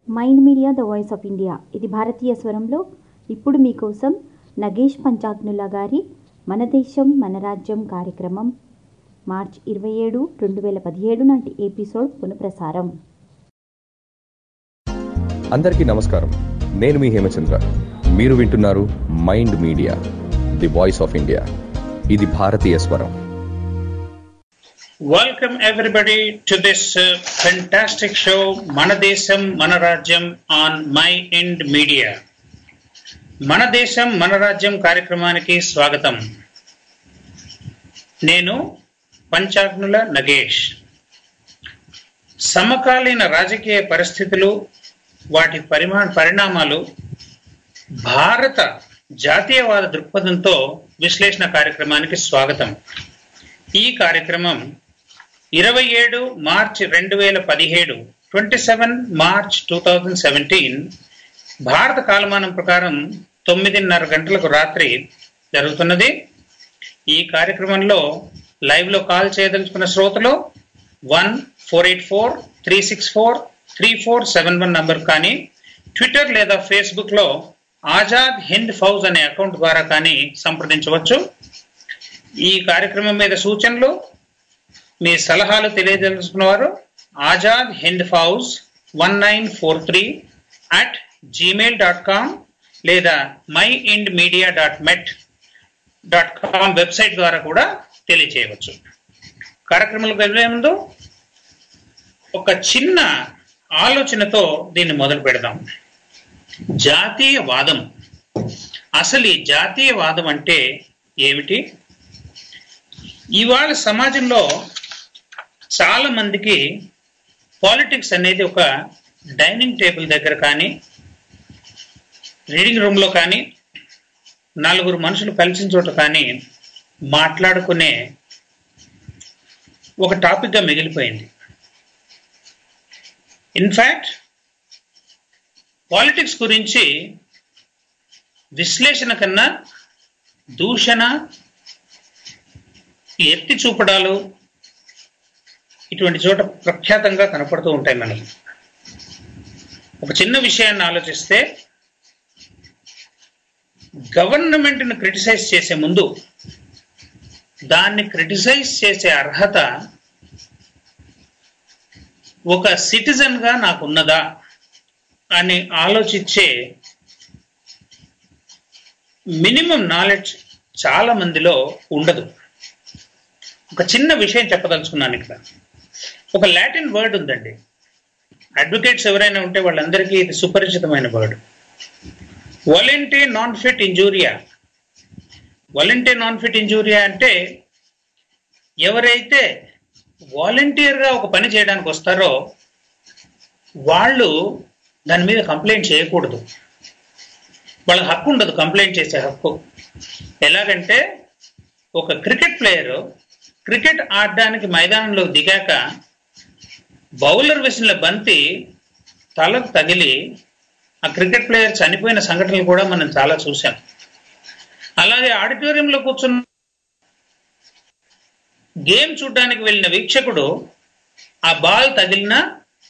Mind media the voice of India ఇది భారతీయ స్వరంలో ఇప్పుడు మీకోసం నగేష్ పంచాగ్నుల గారి మన దేశం మన రాజ్యం కార్యక్రమం మార్చ్ ఇరవై ఏడు రెండు వేల పదిహేడు నాటి ఎపిసోడ్ పునఃప్రసారం అందరికీ నమస్కారం నేను మీ హేమచంద్ర మీరు వింటున్నారు mind media the voice of India ఇది భారతీయ స్వరం Welcome everybody to this uh, fantastic show, Manadesam Manarajyam on My End Media. మన దేశం మన రాజ్యం కార్యక్రమానికి స్వాగతం నేను పంచాగ్నుల నగేష్ సమకాలీన రాజకీయ పరిస్థితులు వాటి పరిమా పరిణామాలు భారత జాతీయవాద దృక్పథంతో విశ్లేషణ కార్యక్రమానికి స్వాగతం ఈ కార్యక్రమం ఇరవై ఏడు మార్చ్ రెండు వేల పదిహేడు twenty seven March two thousand seventeen భారత కాలమానం ప్రకారం తొమ్మిదిన్నర గంటలకు రాత్రి జరుగుతున్నది ఈ కార్యక్రమంలో లైవ్ లో కాల్ చేయదలుచుకున్న శ్రోతలు one four eight four three six four three four seven one number కానీ ట్విట్టర్ లేదా ఫేస్బుక్ లో ఆజాద్ హింద్ ఫౌజ్ అనే అకౌంట్ ద్వారా కానీ సంప్రదించవచ్చు ఈ కార్యక్రమం మీద సూచనలు మీ సలహాలు తెలియజేసుకున్నవారు Azad Hind Fauj one nine four three at Gmail dot com లేదా mind media dot net dot com website ద్వారా కూడా తెలియచేయవచ్చు కార్యక్రమాలకు వెళ్ళే ముందు ఒక చిన్న ఆలోచనతో దీన్ని మొదలు పెడదాం జాతీయవాదం అసలు ఈ జాతీయవాదం అంటే ఏమిటి ఇవాళ సమాజంలో చాలా మందికి పాలిటిక్స్ అనేది ఒక డైనింగ్ టేబుల్ దగ్గర కానీ రీడింగ్ రూమ్లో కానీ నలుగురు మనుషులు కలిసిన చోట కానీ మాట్లాడుకునే ఒక టాపిక్గా మిగిలిపోయింది ఇన్ఫ్యాక్ట్ పాలిటిక్స్ గురించి విశ్లేషణ కన్నా దూషణ ఎత్తి చూపడాలు ఇటువంటి చోట ప్రఖ్యాతంగా కనపడుతూ ఉంటాయి మనకి ఒక చిన్న విషయాన్ని ఆలోచిస్తే గవర్నమెంట్ను క్రిటిసైజ్ చేసే ముందు దాన్ని క్రిటిసైజ్ చేసే అర్హత ఒక సిటిజన్గా నాకున్నదా అని ఆలోచించే మినిమం నాలెడ్జ్ చాలా మందిలో ఉండదు ఒక చిన్న విషయం చెప్పదలుచుకున్నాను ఇక్కడ ఒక లాటిన్ వర్డ్ ఉందండి అడ్వకేట్స్ ఎవరైనా ఉంటే వాళ్ళందరికీ ఇది సుపరిచితమైన వర్డ్ వాలంటీ నాన్ ఫిట్ ఇంజూరియా వాలంటీ నాన్ ఫిట్ ఇంజూరియా అంటే ఎవరైతే వాలంటీర్గా ఒక పని చేయడానికి వస్తారో వాళ్ళు దాని మీద కంప్లైంట్ చేయకూడదు వాళ్ళకి హక్కు ఉండదు కంప్లైంట్ చేసే హక్కు ఎలాగంటే ఒక క్రికెట్ ప్లేయరు క్రికెట్ ఆడడానికి మైదానంలో దిగాక బౌలర్ వేసిన బంతి తలకు తగిలి ఆ క్రికెట్ ప్లేయర్ చనిపోయిన సంఘటనలు కూడా మనం చాలా చూసాం అలాగే ఆడిటోరియంలో కూర్చున్న గేమ్ చూడడానికి వెళ్ళిన వీక్షకుడు ఆ బాల్ తగిలినా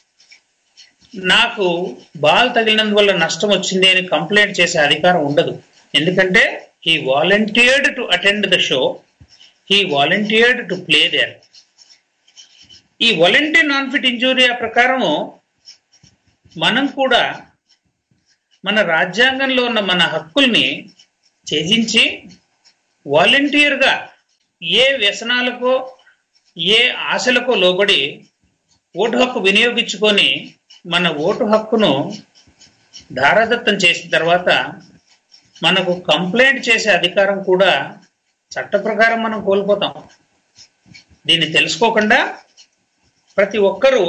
నాకు బాల్ తగిలినందువల్ల నష్టం వచ్చింది అని కంప్లైంట్ చేసే అధికారం ఉండదు ఎందుకంటే he volunteered to attend the show he volunteered to play there ఈ వాలంటీర్ నాన్ ఫిట్ ఇంజూరియా ప్రకారము మనం కూడా మన రాజ్యాంగంలో ఉన్న మన హక్కుల్ని త్యజించి వాలంటీర్గా ఏ వ్యసనాలకో ఏ ఆశలకో లోబడి ఓటు హక్కు వినియోగించుకొని మన ఓటు హక్కును ధారాదత్తం చేసిన తర్వాత మనకు కంప్లైంట్ చేసే అధికారం కూడా చట్ట ప్రకారం మనం కోల్పోతాం దీన్ని తెలుసుకోకుండా ప్రతి ఒక్కరూ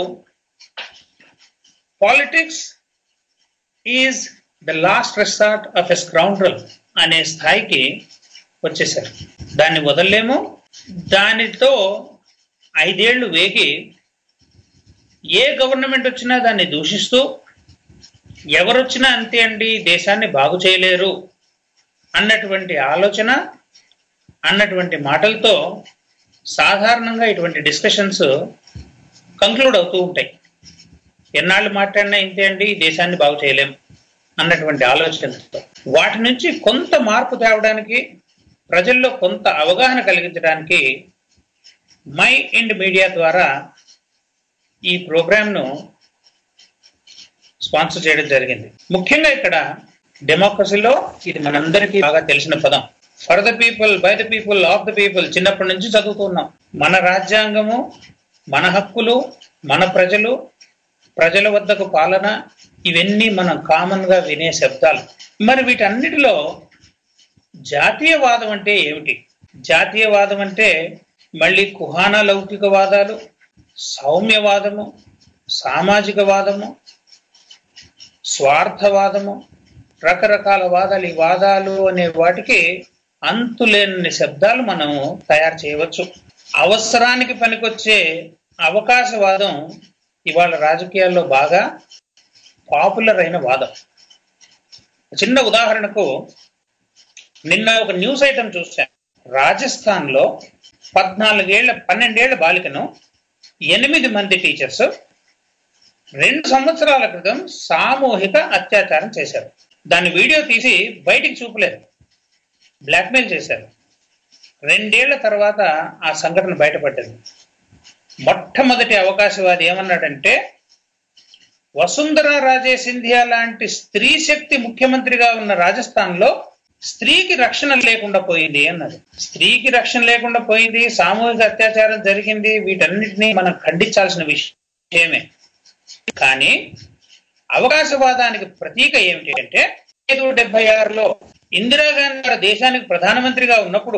politics is the last resort of a scoundrel అనే స్థాయికి వచ్చేసారు దాన్ని వదలలేము దానితో ఐదేళ్లు వేగి ఏ గవర్నమెంట్ వచ్చినా దాన్ని దూషిస్తూ ఎవరొచ్చినా అంతే అండి దేశాన్ని బాగు చేయలేరు అన్నటువంటి ఆలోచన అన్నటువంటి మాటలతో సాధారణంగా ఇటువంటి డిస్కషన్స్ కంక్లూడ్ అవుతూ ఉంటాయి ఎన్నాళ్ళు మాట్లాడినా ఇంతే అండి ఈ దేశాన్ని బాగు చేయలేం అన్నటువంటి ఆలోచనతో వాటి నుంచి కొంత మార్పు తేవడానికి ప్రజల్లో కొంత అవగాహన కలిగించడానికి మై ఇండ్ మీడియా ద్వారా ఈ ప్రోగ్రామ్ను స్పాన్సర్ చేయడం జరిగింది ముఖ్యంగా ఇక్కడ డెమోక్రసీలో ఇది మనందరికీ బాగా తెలిసిన పదం for the people by the people of the people చిన్నప్పటి నుంచి చదువుతున్నాం మన రాజ్యాంగము మన హక్కులు మన ప్రజలు ప్రజల వద్దకు పాలన ఇవన్నీ మనం కామన్ గా వినే శబ్దాలు మరి వీటన్నిటిలో జాతీయవాదం అంటే ఏమిటి జాతీయవాదం అంటే మళ్ళీ కుహాన లౌకికవాదాలు సౌమ్యవాదము సామాజికవాదము స్వార్థవాదము రకరకాల వాదాలు ఈ వాదాలు అనే వాటికి అంతులేని శబ్దాలు మనం తయారు చేయవచ్చు అవసరానికి పనికొచ్చే అవకాశవాదం ఇవాళ రాజకీయాల్లో బాగా పాపులర్ అయిన వాదం చిన్న ఉదాహరణకు నిన్న ఒక న్యూస్ ఐటమ్ చూశాను రాజస్థాన్ లో పద్నాలుగేళ్ల పన్నెండేళ్ల బాలికను ఎనిమిది మంది టీచర్స్ రెండు సంవత్సరాల క్రితం సామూహిక అత్యాచారం చేశారు దాని వీడియో తీసి బయటికి చూపలేదు బ్లాక్మెయిల్ చేశారు రెండేళ్ల తర్వాత ఆ సంఘటన బయటపడ్డది మొట్టమొదటి అవకాశవాది ఏమన్నాడంటే వసుంధర రాజే సింధియా లాంటి స్త్రీ శక్తి ముఖ్యమంత్రిగా ఉన్న రాజస్థాన్ లో స్త్రీకి రక్షణ లేకుండా పోయింది అన్నది స్త్రీకి రక్షణ లేకుండా పోయింది సామూహిక అత్యాచారం జరిగింది వీటన్నిటినీ మనం ఖండించాల్సిన విషయమే కానీ అవకాశవాదానికి ప్రతీక ఏమిటి అంటే ఐదు డెబ్బై ఆరులో ఇందిరాగాంధీ గారు దేశానికి ప్రధానమంత్రిగా ఉన్నప్పుడు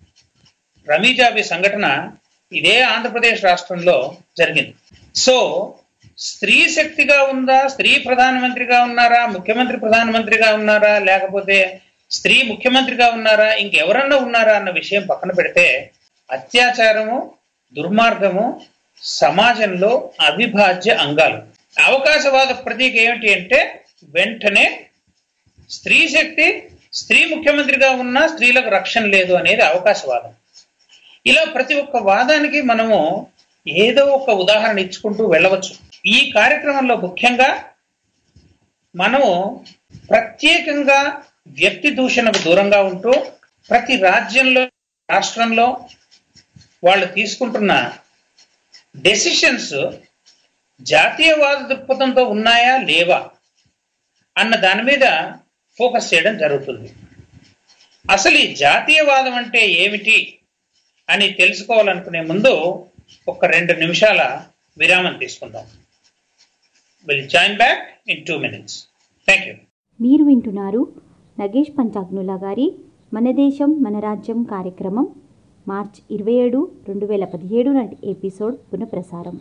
రమీజాబీ సంఘటన ఇదే ఆంధ్రప్రదేశ్ రాష్ట్రంలో జరిగింది సో స్త్రీ శక్తిగా ఉందా స్త్రీ ప్రధానమంత్రిగా ఉన్నారా ముఖ్యమంత్రి ప్రధానమంత్రిగా ఉన్నారా లేకపోతే స్త్రీ ముఖ్యమంత్రిగా ఉన్నారా ఇంకెవరన్నా ఉన్నారా అన్న విషయం పక్కన పెడితే అత్యాచారము దుర్మార్గము సమాజంలో అవిభాజ్య అంగాలు అవకాశవాద ప్రతీక ఏమిటి అంటే వెంటనే స్త్రీ శక్తి స్త్రీ ముఖ్యమంత్రిగా ఉన్నా స్త్రీలకు రక్షణ లేదు అనేది అవకాశవాదం ఇలా ప్రతి ఒక్క వాదానికి మనము ఏదో ఒక ఉదాహరణ ఇచ్చుకుంటూ వెళ్ళవచ్చు ఈ కార్యక్రమంలో ముఖ్యంగా మనము ప్రత్యేకంగా వ్యక్తి దూషణకు దూరంగా ఉంటూ ప్రతి రాజ్యంలో రాష్ట్రంలో వాళ్ళు తీసుకుంటున్న డెసిషన్స్ జాతీయవాద దృక్పథంతో ఉన్నాయా లేవా అన్న దాని మీద ఫోకస్ చేయడం జరుగుతుంది అసలు ఈ జాతీయవాదం అంటే ఏమిటి అని తెలుసుకోవాలనుకునే ముందు ఒక రెండు నిమిషాల విరామం తీసుకుందాం will join back in two minutes thank you మీరు వింటున్నారు నగేష్ పంచాగ్నుల గారి మన దేశం మన రాజ్యం కార్యక్రమం మార్చ్ ఇరవై ఏడు రెండు వేల పదిహేడు నాటి ఎపిసోడ్ పునఃప్రసారం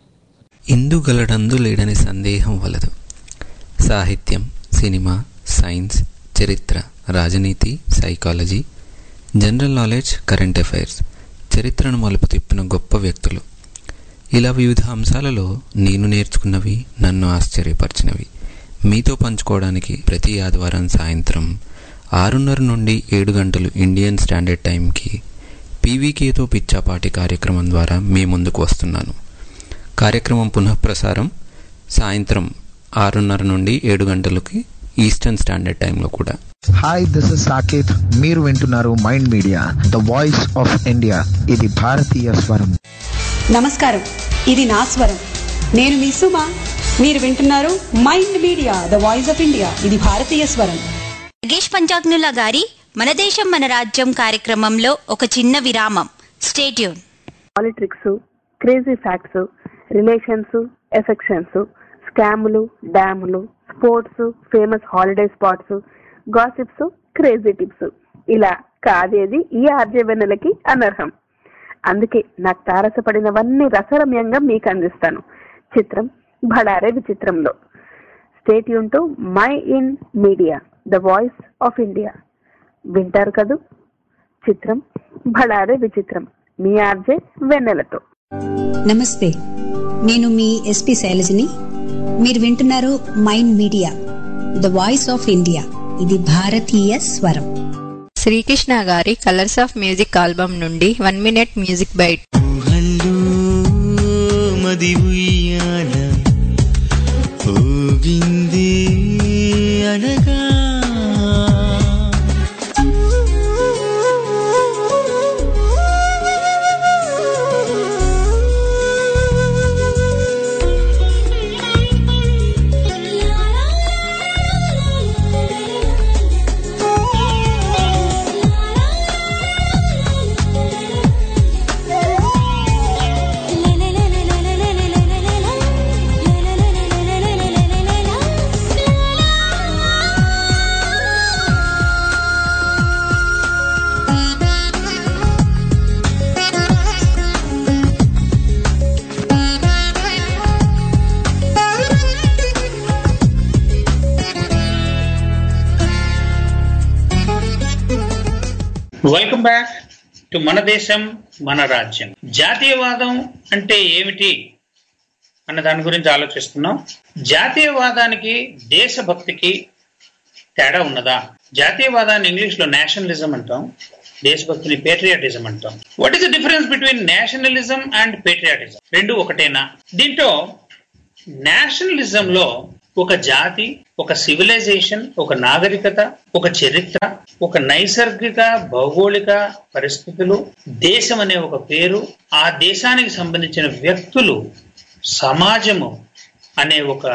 ఇందుగలడందు లేడని సందేహం వలదు సాహిత్యం సినిమా సైన్స్ చరిత్ర రాజనీతి psychology general knowledge current affairs చరిత్రను మలుపు తిప్పిన గొప్ప వ్యక్తులు ఇలా వివిధ అంశాలలో నేను నేర్చుకున్నవి నన్ను ఆశ్చర్యపరిచినవి మీతో పంచుకోవడానికి ప్రతి ఆదివారం సాయంత్రం ఆరున్నర నుండి ఏడు గంటలు ఇండియన్ స్టాండర్డ్ టైంకి పీవీకేతో పిచ్చాపాటి కార్యక్రమం ద్వారా మీ ముందుకు వస్తున్నాను కార్యక్రమం పునఃప్రసారం సాయంత్రం ఆరున్నర నుండి ఏడు గంటలకి ఈస్టర్న్ స్టాండర్డ్ టైంలో కూడా హాయ్ దిస్ ఇస్ సాకేత్ మీరు వింటున్నారు mind media the voice of India ఇది భారతీయ స్వరం నమస్కారం ఇది నా స్వరం నేను మీ సుమ మీరు వింటున్నారు mind media the voice of India ఇది భారతీయ స్వరం నగేష్ పంచాగ్నుల గారి మన దేశం మన రాజ్యం కార్యక్రమంలో ఒక చిన్న విరామం stay tuned politics crazy facts relations affections స్కాములు డ్యాములు sports famous holiday spots gossips crazy tips ఇలా కాదేది ఈ ఆర్జవెన్నెలకి అనర్హం అందుకే నాకు తారసపడినవన్నీ రసరమ్యంగా మీకు అందిస్తాను చిత్రం భడారే విచిత్రంలో స్టేట్ యూన్ to mind media the voice of India వింటారు కదూ చిత్రం భడారే విచిత్రం మీ ఆర్జే వెన్నెలతో నమస్తే నేను మీ ఎస్పి శైలజని మీరు వింటున్నారు mind media the voice of India ఇది భారతీయ స్వరం శ్రీకృష్ణ గారి కలర్స్ ఆఫ్ మ్యూజిక్ ఆల్బమ్ నుండి వన్ మినిట్ మ్యూజిక్ బైట్ ఊహల్లో మది ఉయ్యాల వెల్కమ్ బ్యాక్ టు మన దేశం మన రాజ్యం జాతీయవాదం అంటే ఏమిటి అన్న దాని గురించి ఆలోచిస్తున్నాం జాతీయవాదానికి దేశభక్తికి తేడా ఉన్నదా జాతీయవాదాన్ని ఇంగ్లీష్ లో నేషనలిజం అంటాం దేశభక్తిని పేట్రియాటిజం అంటాం what is the difference between nationalism and patriotism రెండు ఒకటేనా దీంట్లో నేషనలిజం లో ఒక జాతి ఒక సివిలైజేషన్ ఒక నాగరికత ఒక చరిత్ర ఒక నైసర్గిక భౌగోళిక పరిస్థితులు దేశం అనే ఒక పేరు ఆ దేశానికి సంబంధించిన వ్యక్తులు సమాజము అనే ఒక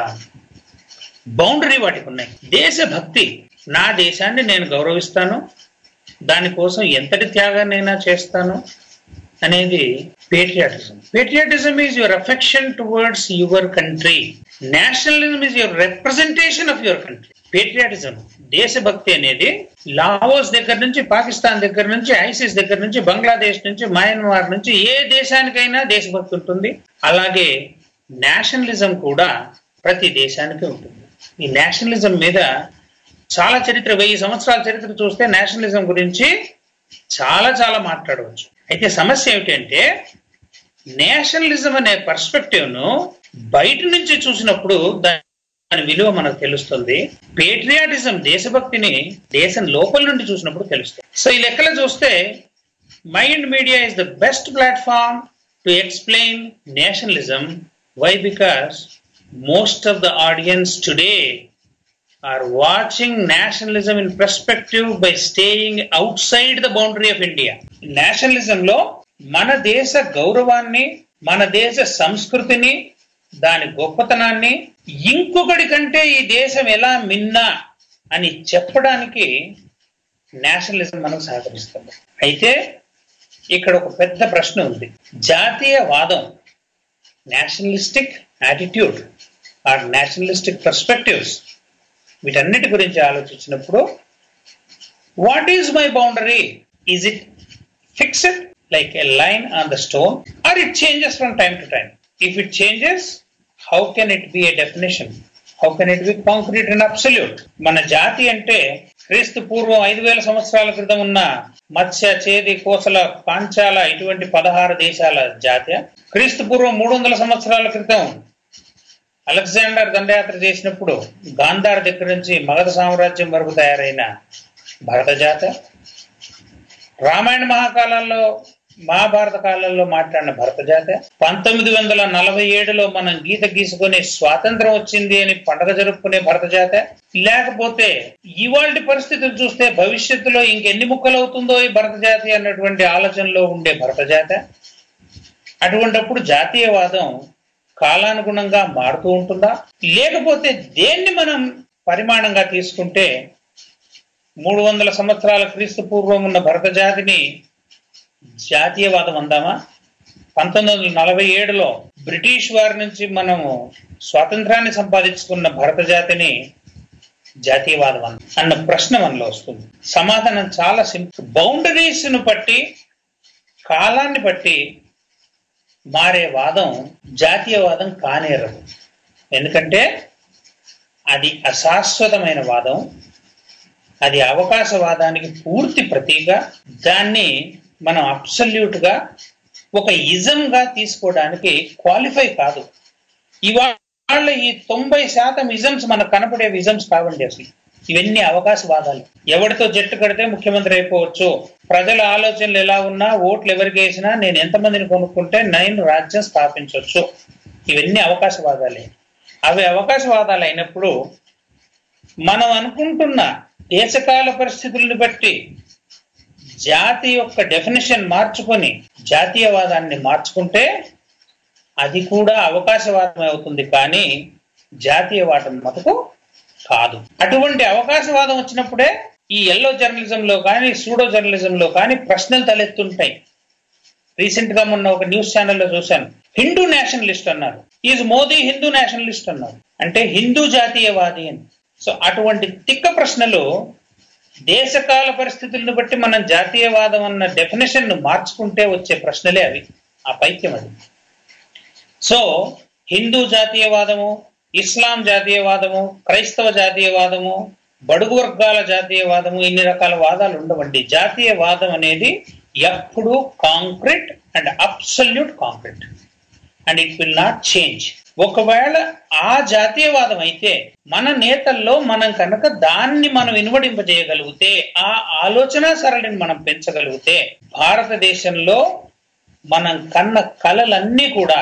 బౌండరీ వాటికి ఉన్నాయి దేశభక్తి నా దేశాన్ని నేను గౌరవిస్తాను దానికోసం ఎంతటి త్యాగాన్నైనా చేస్తాను అనేది patriotism patriotism is your affection towards your country nationalism is your representation of your country patriotism దేశభక్తి అనేది లావోస్ దగ్గర నుంచి పాకిస్తాన్ దగ్గర నుంచి ఐసిస్ దగ్గర నుంచి బంగ్లాదేశ్ నుంచి మయన్మార్ నుంచి ఏ దేశానికైనా దేశభక్తి ఉంటుంది అలాగే నేషనలిజం కూడా ప్రతి దేశానికి ఉంటుంది ఈ నేషనలిజం మీద చాలా చరిత్ర వెయ్యి సంవత్సరాల చరిత్ర చూస్తే నేషనలిజం గురించి చాలా చాలా మాట్లాడవచ్చు అయితే సమస్య ఏమిటంటే నేషనలిజం అనే పర్స్పెక్టివ్ ను బయట నుంచి చూసినప్పుడు దాని విలువ మనకు తెలుస్తుంది పేట్రియాటిజం దేశభక్తిని దేశం లోపల నుండి చూసినప్పుడు తెలుస్తుంది సో ఈ లెక్కలు చూస్తే mind media is the best platform to explain nationalism why because most of the audience today are watching nationalism in perspective by staying outside the boundary of India. నేషనలిజంలో మన దేశ గౌరవాన్ని మన దేశ సంస్కృతిని దాని గొప్పతనాన్ని ఇంకొకటి కంటే ఈ దేశం ఎలా మిన్నా అని చెప్పడానికి నేషనలిజం మనకు సహకరిస్తుంది అయితే ఇక్కడ ఒక పెద్ద ప్రశ్న ఉంది జాతీయవాదం nationalistic attitude or nationalistic perspectives వీటన్నిటి గురించి ఆలోచించినప్పుడు what is my boundary is it fixed like a line on the stone or it changes from time to time if it changes how can it be a definition how can it be concrete and absolute మన జాతి అంటే క్రీస్తు పూర్వం ఐదు వేల సంవత్సరాల క్రితం ఉన్న మత్స్య చేది కోసల పాంచాల ఇటువంటి పదహారు దేశాల జాతి క్రీస్తు పూర్వం మూడు వందల సంవత్సరాల క్రితం అలెగ్జాండర్ దండయాత్ర చేసినప్పుడు గాంధార్ దగ్గర నుంచి మగధ సామ్రాజ్యం వరకు తయారైన భరత జాత రామాయణ మహాకాలంలో మహాభారత కాలంలో మాట్లాడిన భరత జాత పంతొమ్మిది వందల నలభై ఏడులో మనం గీత గీసుకొని స్వాతంత్రం వచ్చింది అని పండగ జరుపుకునే భరత జాత లేకపోతే ఇవాళ పరిస్థితులు చూస్తే భవిష్యత్తులో ఇంకెన్ని ముక్కలు అవుతుందో ఈ భరత జాతి అన్నటువంటి ఆలోచనలో ఉండే భరత జాత అటువంటప్పుడు జాతీయవాదం కాలానుగుణంగా మారుతూ ఉంటుందా లేకపోతే దేన్ని మనం పరిమాణంగా తీసుకుంటే మూడు వందల సంవత్సరాల క్రీస్తు పూర్వం ఉన్న భరత జాతిని జాతీయవాదం అందామా పంతొమ్మిది వందల నలభై ఏడులో బ్రిటిష్ వారి నుంచి మనము స్వాతంత్రాన్ని సంపాదించుకున్న భరత జాతిని జాతీయవాదం అంద అన్న ప్రశ్న మనలో వస్తుంది సమాధానం చాలా సింపుల్ బౌండరీస్ ను బట్టి కాలాన్ని బట్టి మారే వాదం జాతీయవాదం కానేరదు ఎందుకంటే అది అశాశ్వతమైన వాదం అది అవకాశవాదానికి పూర్తి ప్రతీక దాన్ని మనం అబ్సల్యూట్ గా ఒక ఇజం గా తీసుకోవడానికి క్వాలిఫై కాదు ఇవాళ ఈ తొంభై శాతం ఇజమ్స్ మనకు కనపడే ఇజమ్స్ కావండి అసలు ఇవన్నీ అవకాశవాదాలు ఎవరితో జట్టు కడితే ముఖ్యమంత్రి అయిపోవచ్చు ప్రజల ఆలోచనలు ఎలా ఉన్నా ఓట్లు ఎవరికి వేసినా నేను ఎంతమందిని కొనుక్కుంటే నేను రాజ్యం స్థాపించవచ్చు ఇవన్నీ అవకాశవాదాలే అవి అవకాశవాదాలు అయినప్పుడు మనం అనుకుంటున్న దేశకాల పరిస్థితులను బట్టి జాతి యొక్క డెఫినేషన్ మార్చుకొని జాతీయవాదాన్ని మార్చుకుంటే అది కూడా అవకాశవాదం అవుతుంది కానీ జాతీయవాదం మటుకు కాదు అటువంటి అవకాశవాదం వచ్చినప్పుడే ఈ ఎల్లో జర్నలిజం లో కానీ సూడో జర్నలిజం లో కానీ ప్రశ్నలు తలెత్తుంటాయి రీసెంట్ గా మొన్న ఒక న్యూస్ ఛానల్లో చూశాను హిందూ నేషనలిస్ట్ అన్నారు ఈజ్ మోదీ హిందూ నేషనలిస్ట్ అన్నారు అంటే హిందూ జాతీయవాది అని సో అటువంటి తిక్క ప్రశ్నలు దేశకాల పరిస్థితులను బట్టి మనం జాతీయవాదం అన్న డెఫినేషన్ ను మార్చుకుంటే వచ్చే ప్రశ్నలే అవి ఆ పైత్యం అది సో హిందూ జాతీయవాదము ఇస్లాం జాతీయవాదము క్రైస్తవ జాతీయవాదము బడుగు వర్గాల జాతీయవాదము ఇన్ని రకాల వాదాలు ఉండవండి జాతీయవాదం అనేది ఎప్పుడూ concrete and absolute concrete and it will not change ఒకవేళ ఆ జాతీయవాదం అయితే మన నేతల్లో మనం కనుక దాన్ని మనం ఇనువడింపజేయగలిగితే ఆ ఆలోచన సరళిని మనం పెంచగలిగితే భారతదేశంలో మనం కన్న కలలన్నీ కూడా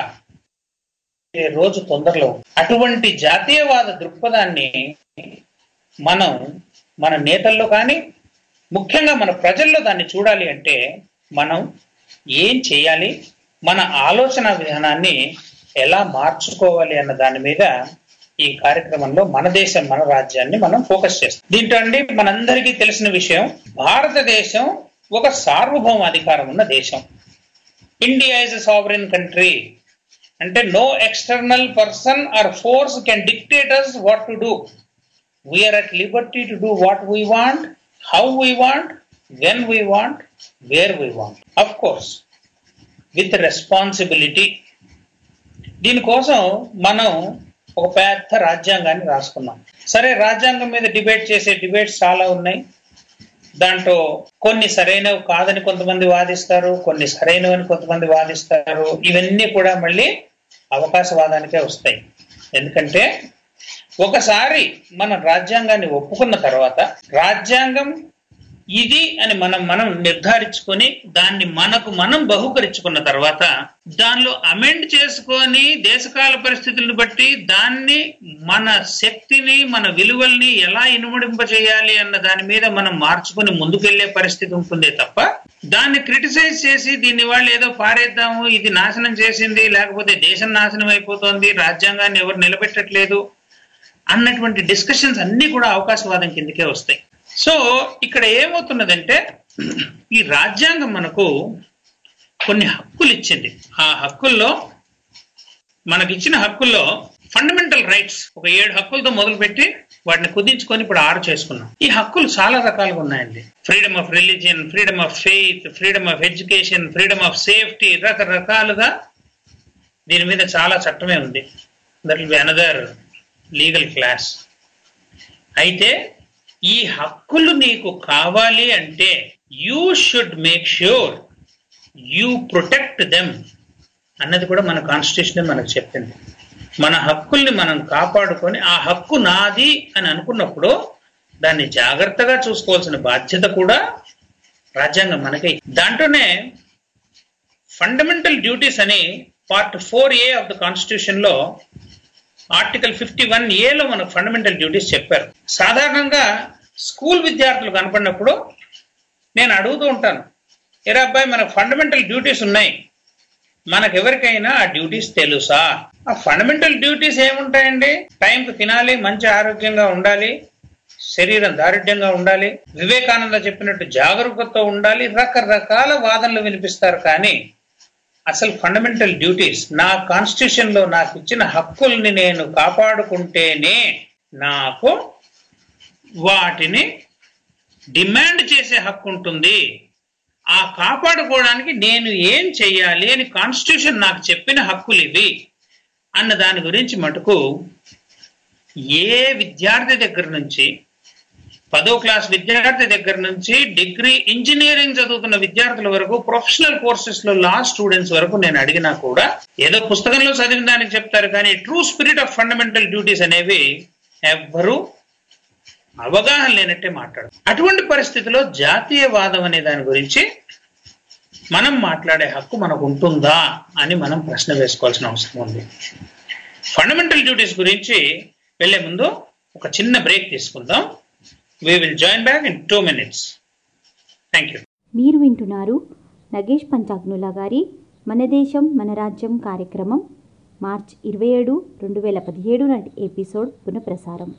ఏ రోజు తొందరలో అటువంటి జాతీయవాద దృక్పథాన్ని మనం మన నేతల్లో కానీ ముఖ్యంగా మన ప్రజల్లో దాన్ని చూడాలి అంటే మనం ఏం చేయాలి మన ఆలోచన విధానాన్ని ఎలా మార్చుకోవాలి అన్న దాని మీద ఈ కార్యక్రమంలో మన దేశం మన రాజ్యాన్ని మనం ఫోకస్ చేస్తాం దీంట్లో అండి మనందరికీ తెలిసిన విషయం భారతదేశం ఒక సార్వభౌమ అధికారం ఉన్న దేశం India is a sovereign country అంటే no external person or force can dictate us what to do we're at liberty to do what we want how we want when we want where we want of course with responsibility దీనికోసం మనం ఒక పెద్ద రాజ్యాంగాన్ని రాసుకున్నాం సరే రాజ్యాంగం మీద debate చేసే డిబేట్స్ చాలా ఉన్నాయి దాంట్లో కొన్ని సరైనవి కాదని కొంతమంది వాదిస్తారు కొన్ని సరైనవని కొంతమంది వాదిస్తారు ఇవన్నీ కూడా మళ్ళీ అవకాశవాదానికే వస్తాయి ఎందుకంటే ఒకసారి మన రాజ్యాంగాన్ని ఒప్పుకున్న తర్వాత రాజ్యాంగం ఇది అని మనం మనం నిర్ధారించుకొని దాన్ని మనకు మనం బహుకరించుకున్న తర్వాత దానిలో అమెండ్ చేసుకొని దేశకాల పరిస్థితులను బట్టి దాన్ని మన శక్తిని మన విలువల్ని ఎలా ఇనుమడింప చేయాలి అన్న దాని మీద మనం మార్చుకొని ముందుకెళ్లే పరిస్థితి ఉంటుందే తప్ప దాన్ని క్రిటిసైజ్ చేసి దీన్ని వాళ్ళు ఏదో పారేద్దాము ఇది నాశనం చేసింది లేకపోతే దేశం నాశనం అయిపోతుంది రాజ్యాంగాన్ని ఎవరు నిలబెట్టట్లేదు అన్నటువంటి డిస్కషన్స్ అన్ని కూడా అవకాశవాదం కిందకే వస్తాయి సో ఇక్కడ ఏమవుతున్నదంటే ఈ రాజ్యాంగం మనకు కొన్ని హక్కులు ఇచ్చింది ఆ హక్కుల్లో మనకిచ్చిన హక్కుల్లో ఫండమెంటల్ రైట్స్ ఒక ఏడు హక్కులతో మొదలుపెట్టి వాటిని కుదించుకొని ఇప్పుడు ఆరు చేసుకున్నాం ఈ హక్కులు చాలా రకాలుగా ఉన్నాయండి freedom of religion freedom of faith freedom of education freedom of safety రకరకాలుగా దీని మీద చాలా చట్టమే ఉంది that will be another legal clause అయితే ఈ హక్కులు నీకు కావాలి అంటే you should make sure you protect them అన్నది కూడా మన కాన్స్టిట్యూషన్ మనకు చెప్పింది మన హక్కుల్ని మనం కాపాడుకొని ఆ హక్కు నాది అని అనుకున్నప్పుడు దాన్ని జాగ్రత్తగా చూసుకోవాల్సిన బాధ్యత కూడా రాజ్యాంగం మనకి దాంట్లోనే ఫండమెంటల్ డ్యూటీస్ అని part four A of the constitution లో ఆర్టికల్ ఫిఫ్టీ వన్ ఏలో మనకు ఫండమెంటల్ డ్యూటీస్ చెప్పారు సాధారణంగా స్కూల్ విద్యార్థులు కనపడినప్పుడు నేను అడుగుతూ ఉంటాను ఎరా అబ్బాయి మనకు ఫండమెంటల్ డ్యూటీస్ ఉన్నాయి మనకెవరికైనా ఆ డ్యూటీస్ తెలుసా ఆ ఫండమెంటల్ డ్యూటీస్ ఏముంటాయండి టైంకి తినాలి మంచి ఆరోగ్యంగా ఉండాలి శరీరం దారుఢ్యంగా ఉండాలి వివేకానంద చెప్పినట్టు జాగరూకతతో ఉండాలి రకరకాల వాదనలు వినిపిస్తారు కానీ అసలు ఫండమెంటల్ డ్యూటీస్ నా కాన్స్టిట్యూషన్ లో నాకు ఇచ్చిన హక్కుల్ని నేను కాపాడుకుంటేనే నాకు వాటిని డిమాండ్ చేసే హక్కు ఉంటుంది ఆ కాపాడుకోవడానికి నేను ఏం చెయ్యాలి అని కాన్స్టిట్యూషన్ నాకు చెప్పిన హక్కులు ఇవి అన్న దాని గురించి మటుకు ఏ విద్యార్థి దగ్గర నుంచి పదో క్లాస్ విద్యార్థి దగ్గర నుంచి డిగ్రీ ఇంజనీరింగ్ చదువుతున్న విద్యార్థుల వరకు ప్రొఫెషనల్ కోర్సెస్ లో లా స్టూడెంట్స్ వరకు నేను అడిగినా కూడా ఏదో పుస్తకంలో చదివిన దానికి చెప్తారు కానీ true spirit of fundamental duties అనేవి ఎవ్వరూ అవగాహన లేనట్టే మాట్లాడు అటువంటి పరిస్థితిలో జాతీయవాదం అనే దాని గురించి మనం మాట్లాడే హక్కు మనకు ఉంటుందా అని మనం ప్రశ్న వేసుకోవాల్సిన అవసరం ఉంది ఫండమెంటల్ డ్యూటీస్ గురించి వెళ్లే ముందు ఒక చిన్న బ్రేక్ తీసుకుందాం we will join back in two minutes thank you మీరు వింటున్నారు నగేష్ పంచాగ్నుల గారి మన దేశం మన రాజ్యం కార్యక్రమం మార్చ్ ఇరవై ఏడు రెండు వేల పదిహేడు నాటి ఎపిసోడ్ పునఃప్రసారం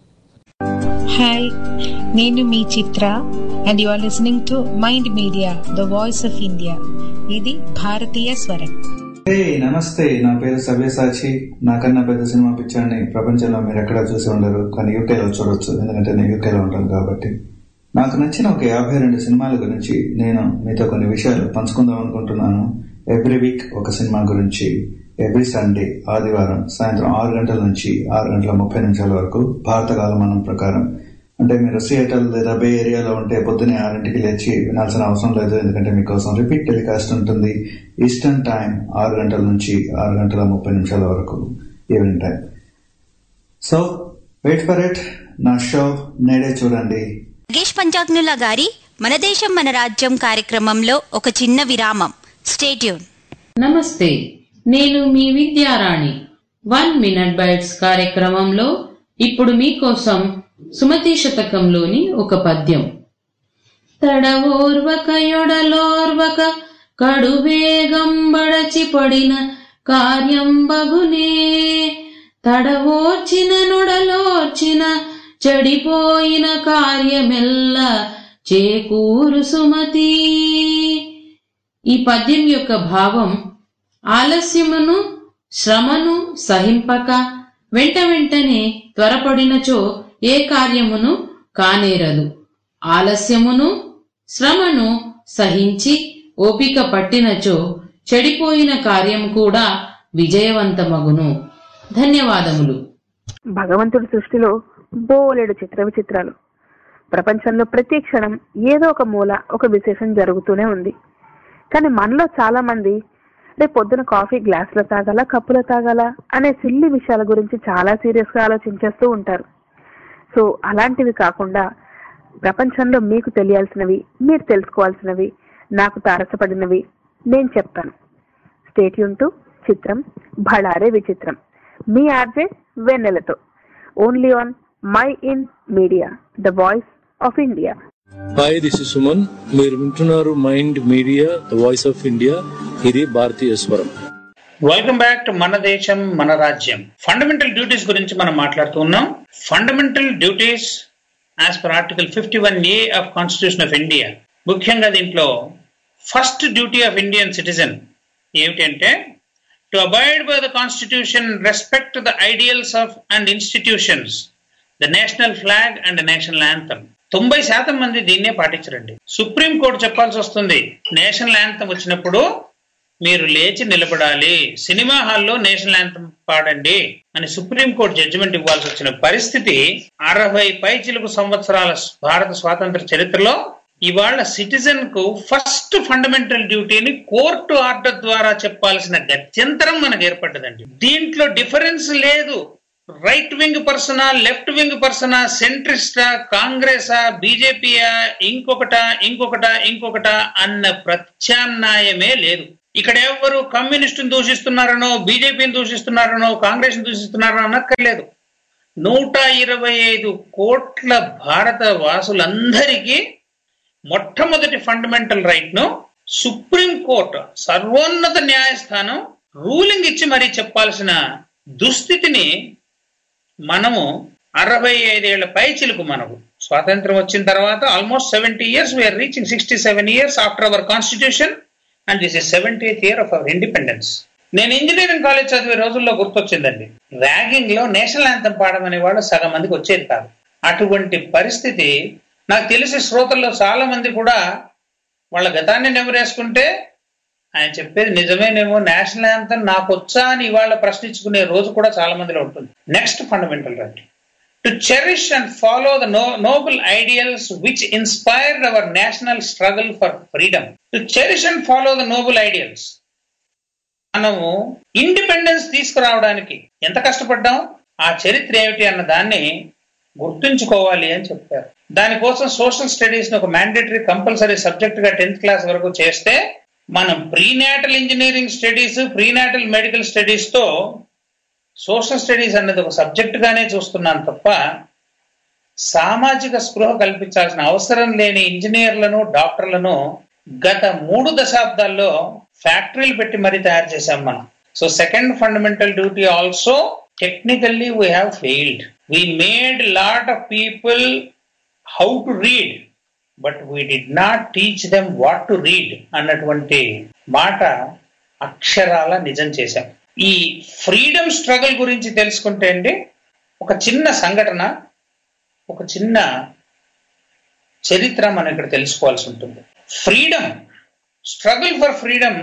హాయ్ నేను మీ Chitra and you are listening to mind media the voice of India ఇది భారతీయ స్వరం హే నమస్తే నా పేరు సవ్యసాచి నాకన్నా పెద్ద సినిమా పిక్చర్ని ప్రపంచంలో మీరు ఎక్కడా చూసి ఉండరు కానీ యూకేలో చూడొచ్చు ఎందుకంటే నేను యూకేలో ఉంటాను కాబట్టి నాకు నచ్చిన ఒక యాభై రెండు సినిమాల గురించి నేను మీతో కొన్ని విషయాలు పంచుకుందాం అనుకుంటున్నాను ఎవ్రీ వీక్ ఒక సినిమా గురించి ఎవ్రీ సండే ఆదివారం సాయంత్రం ఆరు గంటల నుంచి ఆరు గంటల ముప్పై నిమిషాల వరకు భారత కాలమానం ప్రకారం అంటే మీరు సియేటల్ లేదా బే ఏరియాలో ఉంటే పొద్దునే ఆరింటికి లేచి వినాల్సిన అవసరం లేదు ఎందుకంటే మీకోసం రిపీట్ టెలికాస్ట్ ఉంటుంది ఈస్టర్న్ టైం ఆరు గంటల నుంచి ఆరు గంటల ముప్పై నిమిషాల వరకు evening time so wait for it నా షో నేడే చూడండి నగేష్ పంచాగ్నుల గారి మన దేశం మన రాజ్యం కార్యక్రమంలో ఒక చిన్న విరామం స్టేట్యూన్ నమస్తే నేను మీ విద్యారాణి వన్ మినిట్ బైట్స్ కార్యక్రమంలో ఇప్పుడు మీకోసం సుమతి శతకంలోని ఒక పద్యం తడవోర్వక యొడలోర్వక కడువేగం బడచి పడిన కార్యం బగునే తడవోర్చిన నొడలోర్చిన చెడిపోయిన కార్యమెల్ల చేకూరు సుమతి ఈ పద్యం యొక్క భావం ఆలస్యమును శ్రమను సహింపక వెంట వెంటనే త్వరపడినచో ఏ కార్యమును కానేరదు ఆలస్యమును శ్రమను సహించి ఓపిక పట్టినచో చెడిపోయిన కార్యం కూడా విజయవంతమగును ధన్యవాదములు భగవంతుడి సృష్టిలో బోలెడు చిత్ర విచిత్రాలు ప్రపంచంలో ప్రతి క్షణం ఏదో ఒక మూల ఒక విశేషం జరుగుతూనే ఉంది కానీ మనలో చాలా మంది రేపు పొద్దున కాఫీ గ్లాసులో తాగాల కప్పులో తాగాల అనే సిల్లి విషయాల గురించి చాలా సీరియస్ గా ఆలోచించేస్తూ ఉంటారు సో అలాంటివి కాకుండా ప్రపంచంలో మీకు తెలియాల్సినవి మీరు తెలుసుకోవాల్సినవి నాకు తారసపడినవి నేను చెప్తాను స్టేట్యూన్ టు చిత్రం భళారే విచిత్రం మీ ఆర్జే వెన్నెలతో only on mind media the voice of India hi this is Suman మీరు వింటున్నారు mind media the voice of India ఇది భారతీయ స్వరం వెల్కమ్ బ్యాక్ టు మన దేశం మన రాజ్యం ఫండమెంటల్ డ్యూటీస్ గురించి మనం మాట్లాడుతూ ఉన్నాం fundamental duties as per article fifty one A of constitution of India ముఖ్యంగా దీంట్లో first duty of Indian citizen ఏమిటంటే to abide by the constitution respect the ideals of and institutions the national flag and national anthem తొంభై శాతం మంది దీన్నే పాటించరండి supreme court చెప్పాల్సి వస్తుంది national anthem వచ్చినప్పుడు మీరు లేచి నిలబడాలి సినిమా హాల్లో నేషనల్ యాంథమ్ పాడండి అని సుప్రీం కోర్టు జడ్జిమెంట్ ఇవ్వాల్సి వచ్చిన పరిస్థితి అరవై పైచిలుకు సంవత్సరాల భారత స్వాతంత్ర చరిత్రలో ఇవాళ సిటిజన్ కు ఫస్ట్ ఫండమెంటల్ డ్యూటీని కోర్టు ఆర్డర్ ద్వారా చెప్పాల్సిన గత్యంతరం మనకు ఏర్పడ్డదండి దీంట్లో డిఫరెన్స్ లేదు రైట్ వింగ్ పర్సనా లెఫ్ట్ వింగ్ పర్సనా సెంట్రిస్టా కాంగ్రెసా బీజేపీయా ఇంకొకట ఇంకొకట ఇంకొకట అన్న ప్రత్యామ్నాయమే లేదు ఇక్కడ ఎవరు కమ్యూనిస్టుని దూషిస్తున్నారనో బీజేపీని దూషిస్తున్నారనో కాంగ్రెస్ దూషిస్తున్నారనో అనక్కర్లేదు నూట ఇరవై ఐదు కోట్ల భారత వాసులందరికీ మొట్టమొదటి ఫండమెంటల్ రైట్ ను సుప్రీం కోర్టు సర్వోన్నత న్యాయస్థానం రూలింగ్ ఇచ్చి మరీ చెప్పాల్సిన దుస్థితిని మనము అరవై ఐదేళ్ల పై చిలుకు మనకు స్వాతంత్రం వచ్చిన తర్వాత almost seventy years we're reaching sixty seven years after our constitution and this is seventy year of our independence నేను ఇంజనీరింగ్ కాలేజ్ చదివే రోజుల్లో గుర్తొచ్చిందండి ర్యాగింగ్ లో నేషనల్ యాంతం పాడమనే వాళ్ళు సగం మందికి వచ్చేది కాదు అటువంటి పరిస్థితి నాకు తెలిసి శ్రోతల్లో చాలా మంది కూడా వాళ్ళ గతాన్ని నెమరేసుకుంటే ఆయన చెప్పేది నిజమేనేమో నేషనల్ యాంతం నాకు వచ్చా అని ఇవాళ ప్రశ్నించుకునే రోజు కూడా చాలా మందిలో ఉంటుంది next fundamental right to cherish and follow the no noble ideals which inspired our national struggle for freedom to cherish and follow the noble ideals మనము ఇండిపెండెన్స్ తీసుకురావడానికి ఎంత కష్టపడ్డాం ఆ చరిత్ర ఏమిటి అన్న దాన్ని గుర్తుంచుకోవాలి అని చెప్పారు దానికోసం సోషల్ స్టడీస్ ఒక మ్యాండేటరీ కంపల్సరీ సబ్జెక్ట్ గా టెన్త్ క్లాస్ వరకు చేస్తే మనం ప్రీనాటల్ ఇంజనీరింగ్ స్టడీస్ ప్రీనాటల్ మెడికల్ స్టడీస్ తో సోషల్ స్టడీస్ అన్నది ఒక సబ్జెక్ట్ గానే చూస్తున్నాను తప్ప సామాజిక స్పృహ కల్పించాల్సిన అవసరం లేని ఇంజనీర్లను డాక్టర్లను గత మూడు దశాబ్దాల్లో ఫ్యాక్టరీలు పెట్టి మరీ తయారు చేశాం మనం so second fundamental duty also technically we have failed we made lot of people how to read but we did not teach them what to read అన్నటువంటి మాట అక్షరాల నిజం చేశాం ఈ ఫ్రీడమ్ స్ట్రగుల్ గురించి తెలుసుకుంటే అండి ఒక చిన్న సంఘటన ఒక చిన్న చరిత్ర మనం ఇక్కడ తెలుసుకోవాల్సి ఉంటుంది ఫ్రీడమ్ స్ట్రగుల్ ఫర్ ఫ్రీడమ్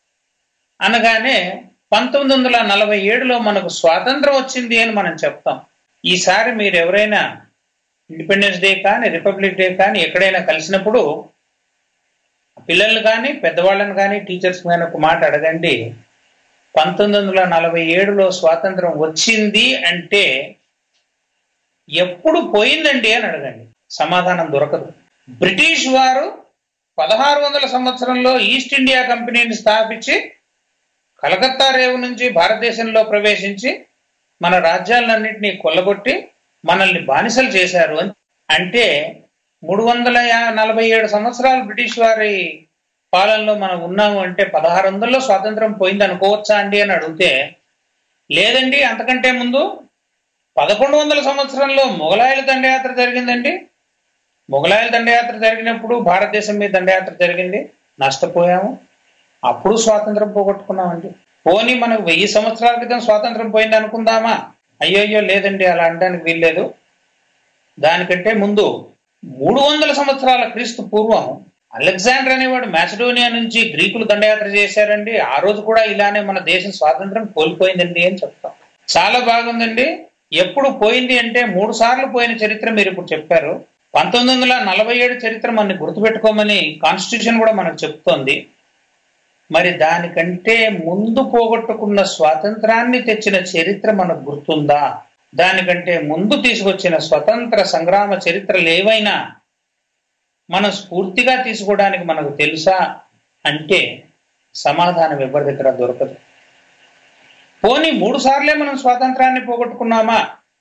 అనగానే పంతొమ్మిది వందల నలభై ఏడులో మనకు స్వాతంత్రం వచ్చింది అని మనం చెప్తాం ఈసారి మీరు ఎవరైనా ఇండిపెండెన్స్ డే కానీ రిపబ్లిక్ డే కానీ ఎక్కడైనా కలిసినప్పుడు పిల్లలు కానీ పెద్దవాళ్ళని కానీ టీచర్స్ కానీ ఒక మాట అడగండి పంతొమ్మిది వందల నలభై ఏడులో స్వాతంత్రం వచ్చింది అంటే ఎప్పుడు పోయిందండి అని అడగండి సమాధానం దొరకదు బ్రిటిష్ వారు పదహారు వందల సంవత్సరంలో ఈస్ట్ ఇండియా కంపెనీని స్థాపించి కలకత్తా రేవు నుంచి భారతదేశంలో ప్రవేశించి మన రాజ్యాలన్నింటినీ కొల్లగొట్టి మనల్ని బానిసలు చేశారు అని అంటే మూడు వందల యా- నలభై ఏడు సంవత్సరాలు బ్రిటిష్ వారి పాలనలో మనం ఉన్నాము అంటే పదహారు వందల్లో స్వాతంత్రం పోయింది అనుకోవచ్చా అండి అని అడిగితే లేదండి అంతకంటే ముందు పదకొండు వందల సంవత్సరంలో మొఘలాయుల దండయాత్ర జరిగిందండి మొఘలాయుల దండయాత్ర జరిగినప్పుడు భారతదేశం మీద దండయాత్ర జరిగింది నష్టపోయాము అప్పుడు స్వాతంత్రం పోగొట్టుకున్నామండి పోనీ మనకు వెయ్యి సంవత్సరాల క్రితం స్వాతంత్రం పోయింది అనుకుందామా అయ్యయ్యో లేదండి అలా అనడానికి వీల్లేదు దానికంటే ముందు మూడు వందల సంవత్సరాల క్రీస్తు పూర్వం అలెగ్జాండర్ అనేవాడు మాసిడోనియా నుంచి గ్రీకులు దండయాత్ర చేశారండి ఆ రోజు కూడా ఇలానే మన దేశం స్వాతంత్రం కోల్పోయిందండి అని చెప్తాం చాలా బాగుందండి ఎప్పుడు పోయింది అంటే మూడు సార్లు పోయిన చరిత్ర మీరు ఇప్పుడు చెప్పారు పంతొమ్మిది వందల నలభై ఏడు చరిత్ర మనని గుర్తుపెట్టుకోమని కాన్స్టిట్యూషన్ కూడా మనకు చెప్తోంది మరి దానికంటే ముందు పోగొట్టుకున్న స్వాతంత్రాన్ని తెచ్చిన చరిత్ర మనకు గుర్తుందా దానికంటే ముందు తీసుకొచ్చిన స్వతంత్ర సంగ్రామ చరిత్రలు ఏవైనా మనం స్ఫూర్తిగా తీసుకోవడానికి మనకు తెలుసా అంటే సమాధానం ఎవరి దగ్గర దొరకదు పోనీ మూడు సార్లే మనం స్వాతంత్రాన్ని పోగొట్టుకున్నామా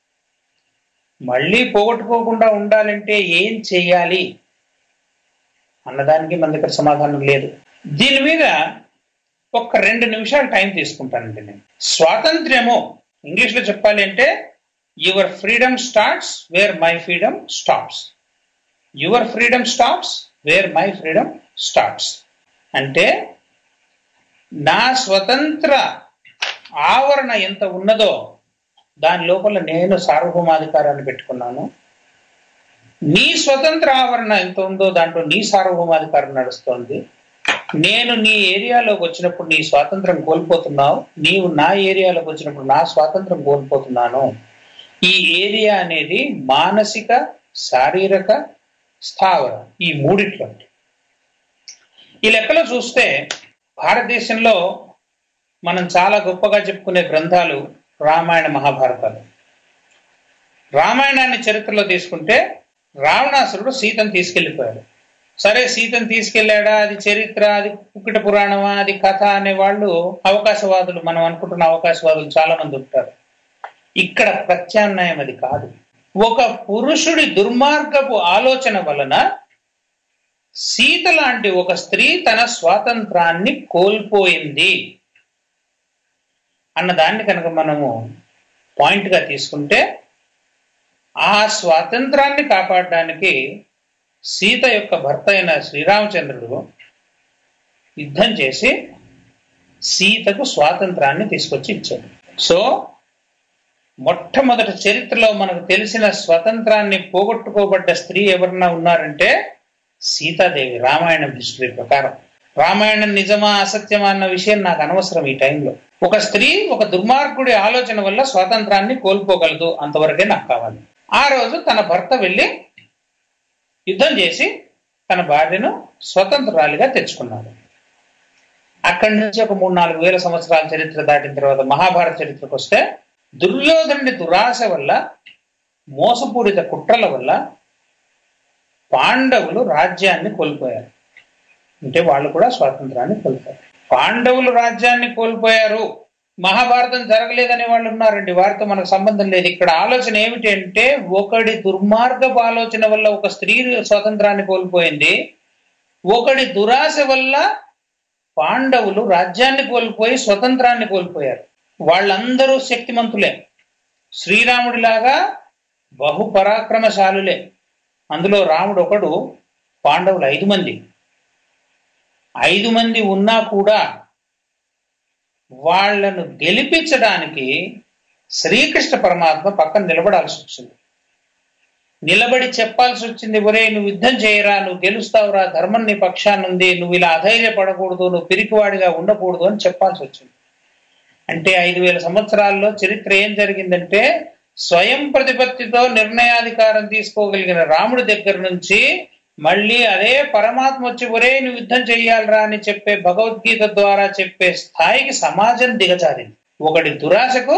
మళ్ళీ పోగొట్టుకోకుండా ఉండాలంటే ఏం చేయాలి అన్నదానికి మన దగ్గర సమాధానం లేదు దీని మీద ఒక్క రెండు నిమిషాలు టైం తీసుకుంటానండి నేను స్వాతంత్ర్యము ఇంగ్లీష్ లో చెప్పాలి అంటే your freedom starts where my freedom stops your freedom stops where my freedom starts అంటే నా స్వతంత్ర ఆవరణ ఎంత ఉన్నదో దాని లోపల నేను సార్వభౌమాధికారాన్ని పెట్టుకున్నాను నీ స్వతంత్ర ఆవరణ ఎంత ఉందో దాంట్లో నీ సార్వభౌమాధికారం నడుస్తోంది నేను నీ ఏరియాలోకి వచ్చినప్పుడు నీ స్వాతంత్రం కోల్పోతున్నావు నీవు నా ఏరియాలోకి వచ్చినప్పుడు నా స్వాతంత్రం కోల్పోతున్నాను ఈ ఏరియా అనేది మానసిక శారీరక స్థావర ఈ మూడిట్లో ఈ లెక్కలో చూస్తే భారతదేశంలో మనం చాలా గొప్పగా చెప్పుకునే గ్రంథాలు రామాయణ మహాభారతాలు రామాయణాన్ని చరిత్రలో తీసుకుంటే రావణాసురుడు సీతను తీసుకెళ్లిపోయాడు సరే సీతను తీసుకెళ్లాడా అది చరిత్ర అది కుక్కిట పురాణమా అది కథ అనే వాళ్ళు అవకాశవాదులు మనం అనుకుంటున్న అవకాశవాదులు చాలా మంది ఉంటారు ఇక్కడ ప్రత్యామ్నాయం అది కాదు ఒక పురుషుడి దుర్మార్గపు ఆలోచన వలన సీత లాంటి ఒక స్త్రీ తన స్వాతంత్రాన్ని కోల్పోయింది అన్న దాన్ని కనుక మనము పాయింట్ గా తీసుకుంటే ఆ స్వాతంత్రాన్ని కాపాడడానికి సీత యొక్క భర్త అయిన శ్రీరామచంద్రుడు యుద్ధం చేసి సీతకు స్వాతంత్రాన్ని తీసుకొచ్చి ఇచ్చాడు సో మొట్టమొదటి చరిత్రలో మనకు తెలిసిన స్వతంత్రాన్ని పోగొట్టుకోబడ్డ స్త్రీ ఎవరన్నా ఉన్నారంటే సీతాదేవి రామాయణం హిస్టరీ ప్రకారం రామాయణం నిజమా అసత్యమా అన్న విషయం నాకు అనవసరం ఈ టైంలో ఒక స్త్రీ ఒక దుర్మార్గుడి ఆలోచన వల్ల స్వాతంత్రాన్ని కోల్పోగలదు అంతవరకే నాకు కావాలి ఆ రోజు తన భర్త వెళ్ళి యుద్ధం చేసి తన భార్యను స్వతంత్రాలుగా తెచ్చుకున్నాడు అక్కడి నుంచి ఒక మూడు నాలుగు వేల సంవత్సరాల చరిత్ర దాటిన తర్వాత మహాభారత చరిత్రకు వస్తే దుర్యోధనుడి దురాశ వల్ల మోసపూరిత కుట్రల వల్ల పాండవులు రాజ్యాన్ని కోల్పోయారు అంటే వాళ్ళు కూడా స్వాతంత్రాన్ని కోల్పోయారు పాండవులు రాజ్యాన్ని కోల్పోయారు మహాభారతం జరగలేదనే వాళ్ళు ఉన్నారండి వారితో మనకు సంబంధం లేదు ఇక్కడ ఆలోచన ఏమిటి అంటే ఒకడి దుర్మార్గపు ఆలోచన వల్ల ఒక స్త్రీ స్వాతంత్రాన్ని కోల్పోయింది ఒకడి దురాశ వల్ల పాండవులు రాజ్యాన్ని కోల్పోయి స్వతంత్రాన్ని కోల్పోయారు వాళ్ళందరూ శక్తిమంతులే శ్రీరాముడిలాగా బహు పరాక్రమశాలులే అందులో రాముడు ఒకడు పాండవులు ఐదు మంది ఐదు మంది ఉన్నా కూడా వాళ్లను గెలిపించడానికి శ్రీకృష్ణ పరమాత్మ పక్కన నిలబడాల్సి వచ్చింది నిలబడి చెప్పాల్సి వచ్చింది ఒరే నువ్వు యుద్ధం చేయరా నువ్వు గెలుస్తావురా ధర్మం నీ పక్షానుంది నువ్వు ఇలా అధైర్యపడకూడదు నువ్వు పిరికివాడిగా ఉండకూడదు అని చెప్పాల్సి వచ్చింది అంటే ఐదు వేల సంవత్సరాల్లో చరిత్ర ఏం జరిగిందంటే స్వయం ప్రతిపత్తితో నిర్ణయాధికారం తీసుకోగలిగిన రాముడి దగ్గర నుంచి మళ్ళీ అదే పరమాత్మ వచ్చి ఒరే నువ్వు యుద్ధం చెయ్యాలరా అని చెప్పే భగవద్గీత ద్వారా చెప్పే స్థాయికి సమాజం దిగజారింది ఒకటి దురాశకు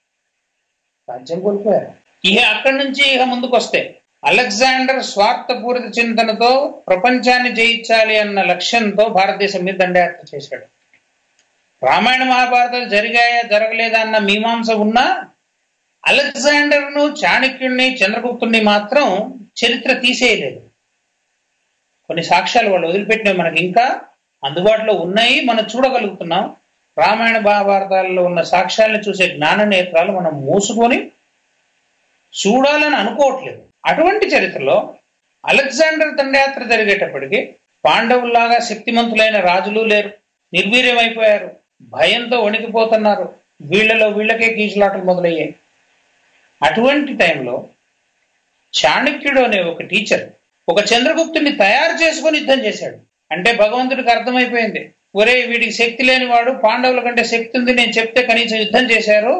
రాజ్యం కోల్పోయారు ఇక అక్కడి నుంచి ఇక ముందుకు వస్తే అలెగ్జాండర్ స్వార్థపూరిత చింతనతో ప్రపంచాన్ని జయించాలి అన్న లక్ష్యంతో భారతదేశం మీద దండయాత్ర చేశాడు రామాయణ మహాభారతాలు జరిగాయా జరగలేదా అన్న మీమాంస ఉన్నా అలెగ్జాండర్ను చాణక్యుణ్ణి చంద్రగుప్తుణ్ణి మాత్రం చరిత్ర తీసేయలేదు కొన్ని సాక్ష్యాలు వాళ్ళు వదిలిపెట్టినవి మనకి ఇంకా అందుబాటులో ఉన్నాయి మనం చూడగలుగుతున్నాం రామాయణ మహాభారతాల్లో ఉన్న సాక్ష్యాలను చూసే జ్ఞాన నేత్రాలు మనం మూసుకొని చూడాలని అనుకోవట్లేదు అటువంటి చరిత్రలో అలెగ్జాండర్ దండయాత్ర జరిగేటప్పటికి పాండవుల్లాగా శక్తిమంతులైన రాజులు లేరు నిర్వీర్యమైపోయారు భయంతో వణికిపోతున్నారు వీళ్ళలో వీళ్ళకే కీచులాటలు మొదలయ్యాయి అటువంటి టైంలో చాణక్యుడు అనే ఒక టీచర్ ఒక చంద్రగుప్తుని తయారు చేసుకొని యుద్ధం చేశాడు అంటే భగవంతుడికి అర్థమైపోయింది ఒరే వీడికి శక్తి లేనివాడు పాండవుల కంటే శక్తి ఉంది నేను చెప్తే కనీసం యుద్ధం చేశారు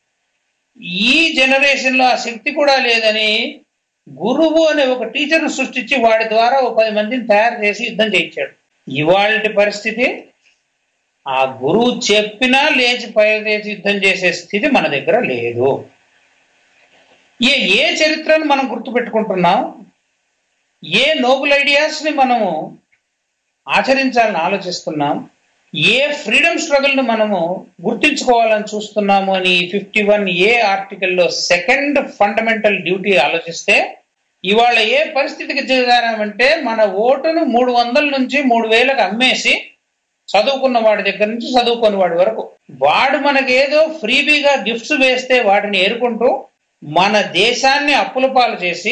ఈ జనరేషన్ లో ఆ శక్తి కూడా లేదని గురువు అనే ఒక టీచర్ను సృష్టించి వాడి ద్వారా ఒక పది మందిని తయారు చేసి యుద్ధం చేయించాడు ఇవాళ పరిస్థితి ఆ గురువు చెప్పినా లేచి పైచేసి యుద్ధం చేసే స్థితి మన దగ్గర లేదు ఏ ఏ చరిత్రను మనం గుర్తుపెట్టుకుంటున్నాం ఏ నోబుల్ ఐడియాస్ ని మనము ఆచరించాలని ఆలోచిస్తున్నాం ఏ ఫ్రీడమ్ స్ట్రగుల్ ను మనము గుర్తించుకోవాలని చూస్తున్నాము అని ఫిఫ్టీ వన్ ఏ ఆర్టికల్లో సెకండ్ ఫండమెంటల్ డ్యూటీ ఆలోచిస్తే ఇవాళ ఏ పరిస్థితికి చేరామంటే మన ఓటును మూడు వందల నుంచి మూడు వేలకు అమ్మేసి చదువుకున్న వాడి దగ్గర నుంచి చదువుకున్న వాడి వరకు వాడు మనకి ఏదో ఫ్రీబీగా గిఫ్ట్స్ వేస్తే వాటిని ఏరుకుంటూ మన దేశాన్ని అప్పుల పాలు చేసి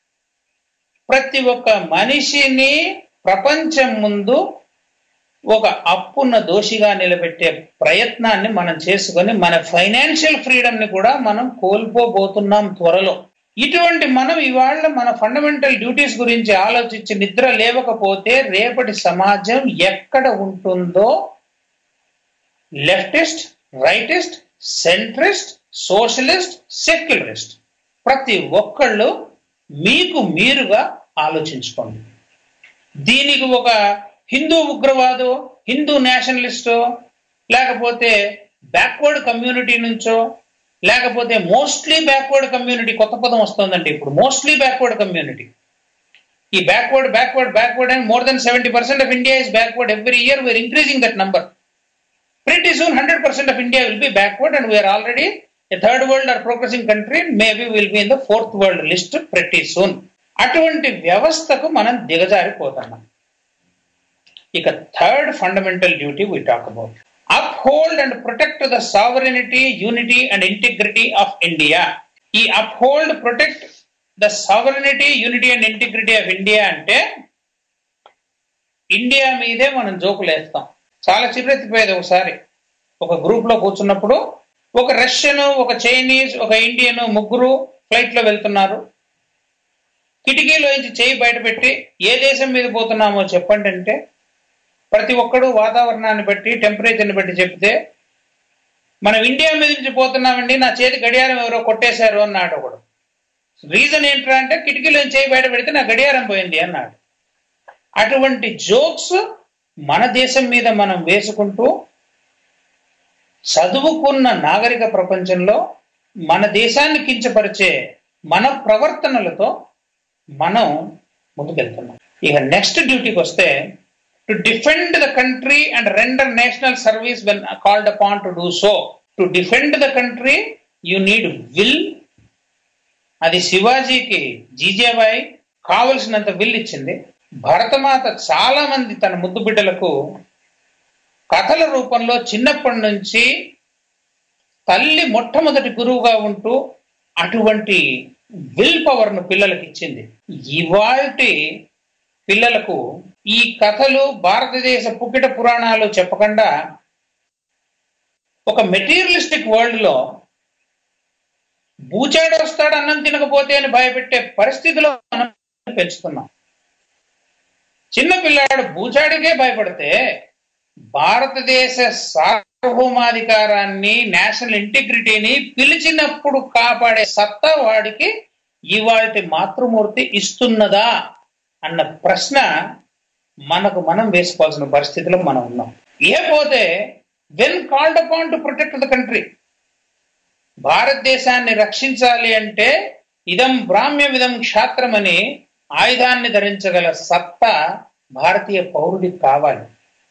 ప్రతి ఒక్క మనిషిని ప్రపంచం ముందు ఒక అప్పున్న దోషిగా నిలబెట్టే ప్రయత్నాన్ని మనం చేసుకొని మన ఫైనాన్షియల్ ఫ్రీడమ్ ని కూడా మనం కోల్పోబోతున్నాం త్వరలో ఇటువంటి మనం ఇవాళ మన ఫండమెంటల్ డ్యూటీస్ గురించి ఆలోచించి నిద్ర లేవకపోతే రేపటి సమాజం ఎక్కడ ఉంటుందో leftist rightist centrist socialist secularist ప్రతి ఒక్కళ్ళు మీకు మీరుగా ఆలోచించుకోండి దీనికి ఒక హిందూ ఉగ్రవాదో హిందూ నేషనలిస్టో లేకపోతే బ్యాక్వర్డ్ కమ్యూనిటీ నుంచో లేకపోతే మోస్ట్లీ బ్యాక్వర్డ్ కమ్యూనిటీ కొత్త పదం వస్తుందండి ఇప్పుడు మోస్ట్లీ బ్యాక్వర్డ్ కమ్యూనిటీ ఈ backward backward backward and more than seventy percent of India is backward every year we're increasing that number pretty soon 100% of India will be backward and we are already a third world or progressing country maybe will be in the fourth world list pretty soon అటువంటి వ్యవస్థకు మనం దిగజారిపోతున్నాం ఇక third fundamental duty we talk about uphold and protect the sovereignty unity and integrity of India ఈ uphold protect the sovereignty unity and integrity of India అంటే India మీదే మనం జోకులేస్తాం చాలా చిరెత్తిపోయేది ఒకసారి ఒక గ్రూప్ లో కూర్చున్నప్పుడు ఒక రష్యన్ ఒక చైనీస్ ఒక ఇండియన్ ముగ్గురు ఫ్లైట్ లో వెళ్తున్నారు కిటికీలోంచి చేయి బయటపెట్టి ఏ దేశం మీద పోతున్నామో చెప్పండి అంటే ప్రతి ఒక్కడు వాతావరణాన్ని బట్టి టెంపరేచర్ని బట్టి చెప్తే మనం ఇండియా మీద నుంచి పోతున్నామండి నా చేతి గడియారం ఎవరో కొట్టేశారు అన్నాడు ఒకడు రీజన్ ఏంట్రా అంటే కిటికీలో చేయి బయట పెడితే నా గడియారం పోయింది అన్నాడు అటువంటి జోక్స్ మన దేశం మీద మనం వేసుకుంటూ చదువుకున్న నాగరిక ప్రపంచంలో మన దేశాన్ని కించపరిచే మన ప్రవర్తనలతో మనం ముందుకెళ్తున్నాం ఇక నెక్స్ట్ డ్యూటీకి వస్తే to defend the country and render national service when called upon to do so to defend the country you need will అది శివాజీకి జీజేబాయి కావలసినంత విల్ ఇచ్చింది భరతమాత చాలా మంది తన ముద్దు బిడ్డలకు కథల రూపంలో చిన్నప్పటి నుంచి తల్లి మొట్టమొదటి గురువుగా ఉంటూ అటువంటి విల్ పవర్ ను పిల్లలకు ఇచ్చింది ఇవాల్టి పిల్లలకు ఈ కథలు భారతదేశ పుకిట పురాణాలు చెప్పకుండా ఒక మెటీరియలిస్టిక్ వరల్డ్ లో బూచాడు వస్తాడు అన్నం తినకపోతే అని భయపెట్టే పరిస్థితిలో మనం పెంచుతున్నాం చిన్న పిల్లాడు బూచాడికే భయపడితే భారతదేశ సార్వభౌమాధికారాన్ని నేషనల్ ఇంటిగ్రిటీని పిలిచినప్పుడు కాపాడే సత్తా వాడికి ఇవాటి మాతృమూర్తి ఇస్తున్నదా అన్న ప్రశ్న మనకు మనం వేసుకోవాల్సిన పరిస్థితిలో మనం ఉన్నాం లేకపోతే when called upon to protect the country భారతదేశాన్ని రక్షించాలి అంటే ఇదం బ్రాహ్మ్య విధం క్షాత్రమని ఆయుధాన్ని ధరించగల సత్తా భారతీయ పౌరుడికి కావాలి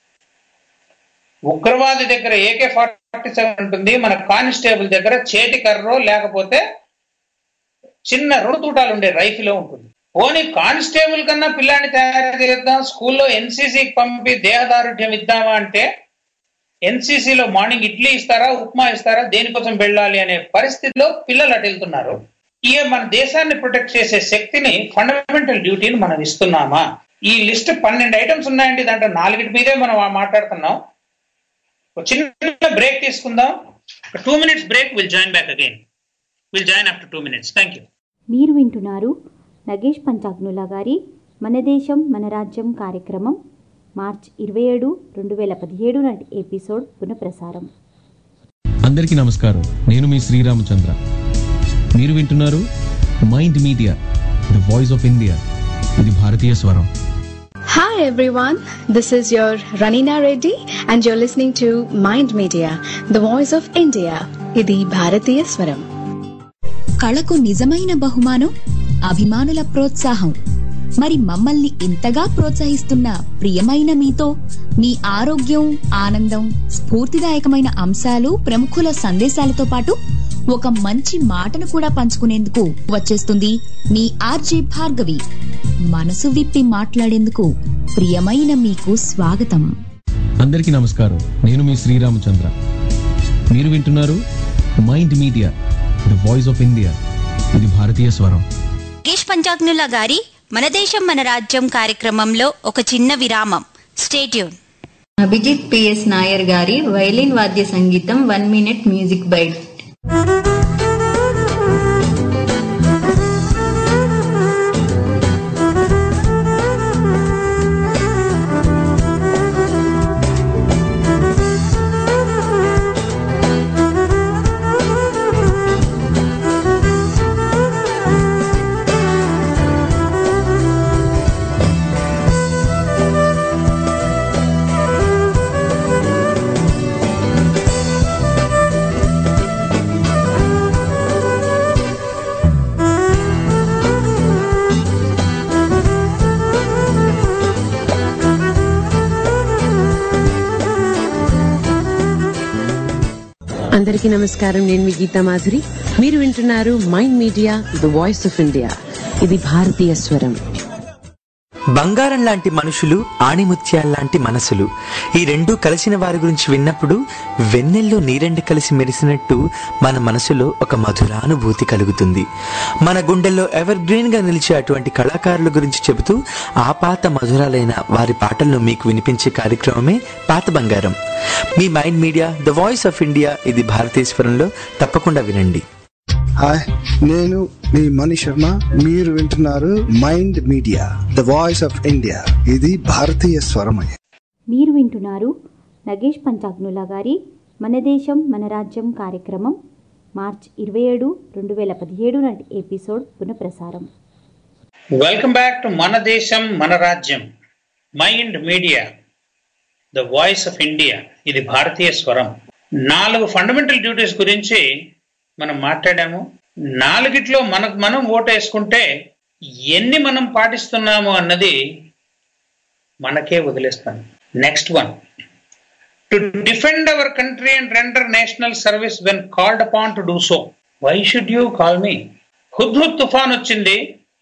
ఉగ్రవాది దగ్గర ఏకే ఫార్టీ సెవెన్ ఉంటుంది మన కానిస్టేబుల్ దగ్గర చేతి కర్రో లేకపోతే చిన్న రెండు తూటాలు ఉండే రైఫిలో ఉంటుంది పోనీ కానిస్టేబుల్ కన్నా పిల్లాన్ని తయారు చేద్దాం స్కూల్లో ఎన్సీసీకి పంపి దేహదారుఢ్యం ఇద్దామా అంటే ఎన్సీసీలో మార్నింగ్ ఇడ్లీ ఇస్తారా ఉప్మా ఇస్తారా దేనికోసం వెళ్ళాలి అనే పరిస్థితిలో పిల్లలు అటు వెళ్తున్నారు ఇక మన దేశాన్ని ప్రొటెక్ట్ చేసే శక్తిని ఫండమెంటల్ డ్యూటీని మనం ఇస్తున్నామా ఈ లిస్ట్ పన్నెండు ఐటమ్స్ ఉన్నాయండి దాంట్లో నాలుగిటి మీదే మనం మాట్లాడుతున్నాం ఒక చిన్న బ్రేక్ తీసుకుందాం two minutes break will join back again will join after two minutes thank you మీరు వింటున్నారు నగేష్ పంచాగ్నుల గారి మన దేశం మన రాజ్యం కార్యక్రమం మార్చ్ ఇరవై ఏడు రెండు వేల పదిహేడు నాటి ఎపిసోడ్ పునఃప్రసారం అందరికీ నమస్కారం నేను మీ శ్రీరామచంద్ర మీరు వింటున్నారు mind media the voice of India ఇది భారతీయ స్వరం Hi everyone, this is your Ranina Reddy and you're listening to Mind Media, the voice of India. ఇది భారతీయ స్వరం కళకు నిజమైన బహుమానం అభిమానుల ప్రోత్సాహం మరి మమ్మల్ని ఇంతగా ప్రోత్సహిస్తున్న ప్రియమైన మీతో మీ ఆరోగ్యం ఆనందం స్ఫూర్తిదాయకమైన అంశాలు ప్రముఖుల సందేశాలతో పాటు ఒక మంచి మాటను కూడా పంచుకునేందుకు వచ్చేస్తుంది మీ ఆర్జే భార్గవి మనసు విప్పి మాట్లాడేందుకు ప్రియమైన మీకు స్వాగతం అందరికీ నమస్కారం నేను మీ శ్రీరామచంద్ర మీరు వింటున్నారు mind media the voice of India ఇది భారతీయ స్వరం నగేష్ పంచాగ్నుల గారి మన దేశం మన రాజ్యం కార్యక్రమంలో ఒక చిన్న విరామం స్టేట్యూన్ అభిజిత్ పిఎస్ నాయర్ గారి వైలిన్ వాద్య సంగీతం వన్ మినిట్ మ్యూజిక్ బైట్ అందరికీ నమస్కారం నేను మీ గీతా మాధురి మీరు వింటున్నారు mind media the voice of India ఇది భారతీయ స్వరం బంగారం లాంటి మనుషులు ఆణిముత్యాల్లాంటి మనసులు ఈ రెండు కలిసిన వారి గురించి విన్నప్పుడు వెన్నెల్లో నీరెండు కలిసి మెరిసినట్టు మన మనసులో ఒక మధురానుభూతి కలుగుతుంది మన గుండెల్లో ఎవర్ గ్రీన్ గా నిలిచే అటువంటి కళాకారుల గురించి చెబుతూ ఆ పాత మధురాలైన వారి పాటలను మీకు వినిపించే కార్యక్రమమే పాత బంగారం మీ mind media the voice of India ఇది భారతీశ్వరంలో తప్పకుండా వినండి హాయ్ నేను మీ మణి శర్మ మీరు వింటున్నారు mind media the voice of India ఇది భారతీయ స్వరమయ మీరు వింటున్నారు నగేష్ పంచాగ్నుల గారి మన దేశం మన రాజ్యం కార్యక్రమం మార్చ్ ఇరవై ఏడు రెండు వేల పదిహేడు నాటి ఎపిసోడ్ పునఃప్రసారం వెల్కమ్ బ్యాక్ టు మన దేశం మన రాజ్యం mind media the voice of India ఇది భారతీయ స్వరం నాలుగు ఫండమెంటల్ డ్యూటీస్ గురించి మనం మాట్లాడాము నాలుగిట్లో మనకు మనం ఓటు వేసుకుంటే ఎన్ని మనం పాటిస్తున్నాము అన్నది మనకే వదిలేస్తాను next one to defend our country and render national service when called upon to do so why should you call me Hudhud తుఫాన్ వచ్చింది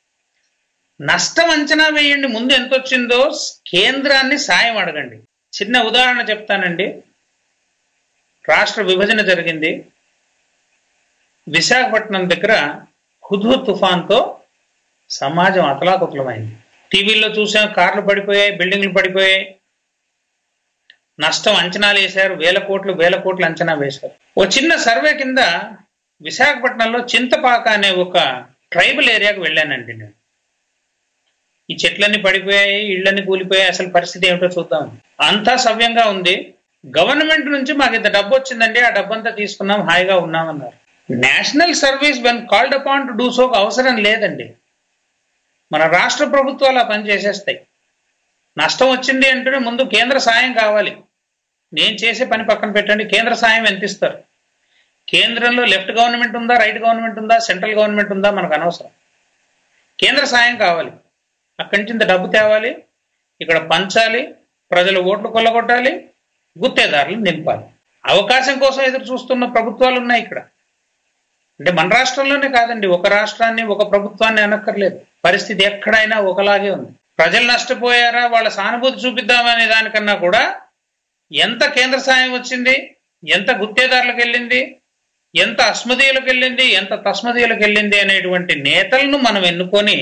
నష్టం అంచనా వేయండి ముందు ఎంత వచ్చిందో కేంద్రాన్ని సాయం అడగండి చిన్న ఉదాహరణ చెప్తానండి రాష్ట్ర విభజన జరిగింది విశాఖపట్నం దగ్గర హుద్హుద్ తుఫాన్తో సమాజం అతలాకుతలమైంది టీవీల్లో చూసాం కార్లు పడిపోయాయి బిల్డింగ్లు పడిపోయాయి నష్టం అంచనాలు వేశారు వేల కోట్లు వేల కోట్లు అంచనా వేశారు ఓ చిన్న సర్వే కింద విశాఖపట్నంలో చింతపాక అనే ఒక ట్రైబల్ ఏరియాకు వెళ్ళానండి నేను ఈ చెట్లన్నీ పడిపోయాయి ఇళ్ళన్నీ కూలిపోయాయి అసలు పరిస్థితి ఏమిటో చూద్దాం అంతా సవ్యంగా ఉంది గవర్నమెంట్ నుంచి మాకు ఇంత డబ్బు వచ్చిందండి ఆ డబ్బంతా తీసుకున్నాం హాయిగా ఉన్నామన్నారు national service when called upon to do so అవసరం లేదండి మన రాష్ట్ర ప్రభుత్వాలు ఆ పని చేసేస్తాయి నష్టం వచ్చింది అంటేనే ముందు కేంద్ర సాయం కావాలి నేను చేసే పని పక్కన పెట్టండి కేంద్ర సాయం ఎంత ఇస్తారు కేంద్రంలో లెఫ్ట్ గవర్నమెంట్ ఉందా రైట్ గవర్నమెంట్ ఉందా సెంట్రల్ గవర్నమెంట్ ఉందా మనకు అనవసరం కేంద్ర సాయం కావాలి అక్కడి నుంచి ఇంత డబ్బు తేవాలి ఇక్కడ పంచాలి ప్రజలు ఓట్లు కొల్లగొట్టాలి గుత్తేదారులు నింపాలి అవకాశం కోసం ఎదురు చూస్తున్న ప్రభుత్వాలు ఉన్నాయి ఇక్కడ అంటే మన రాష్ట్రంలోనే కాదండి ఒక రాష్ట్రాన్ని ఒక ప్రభుత్వాన్ని అనక్కర్లేదు పరిస్థితి ఎక్కడైనా ఒకలాగే ఉంది ప్రజలు నష్టపోయారా వాళ్ళ సానుభూతి చూపిద్దామనే దానికన్నా కూడా ఎంత కేంద్ర సాయం వచ్చింది ఎంత గుత్తేదారులకు వెళ్ళింది ఎంత అస్మదీయులకు వెళ్ళింది ఎంత తస్మదీయులకు వెళ్ళింది అనేటువంటి నేతలను మనం ఎన్నుకొని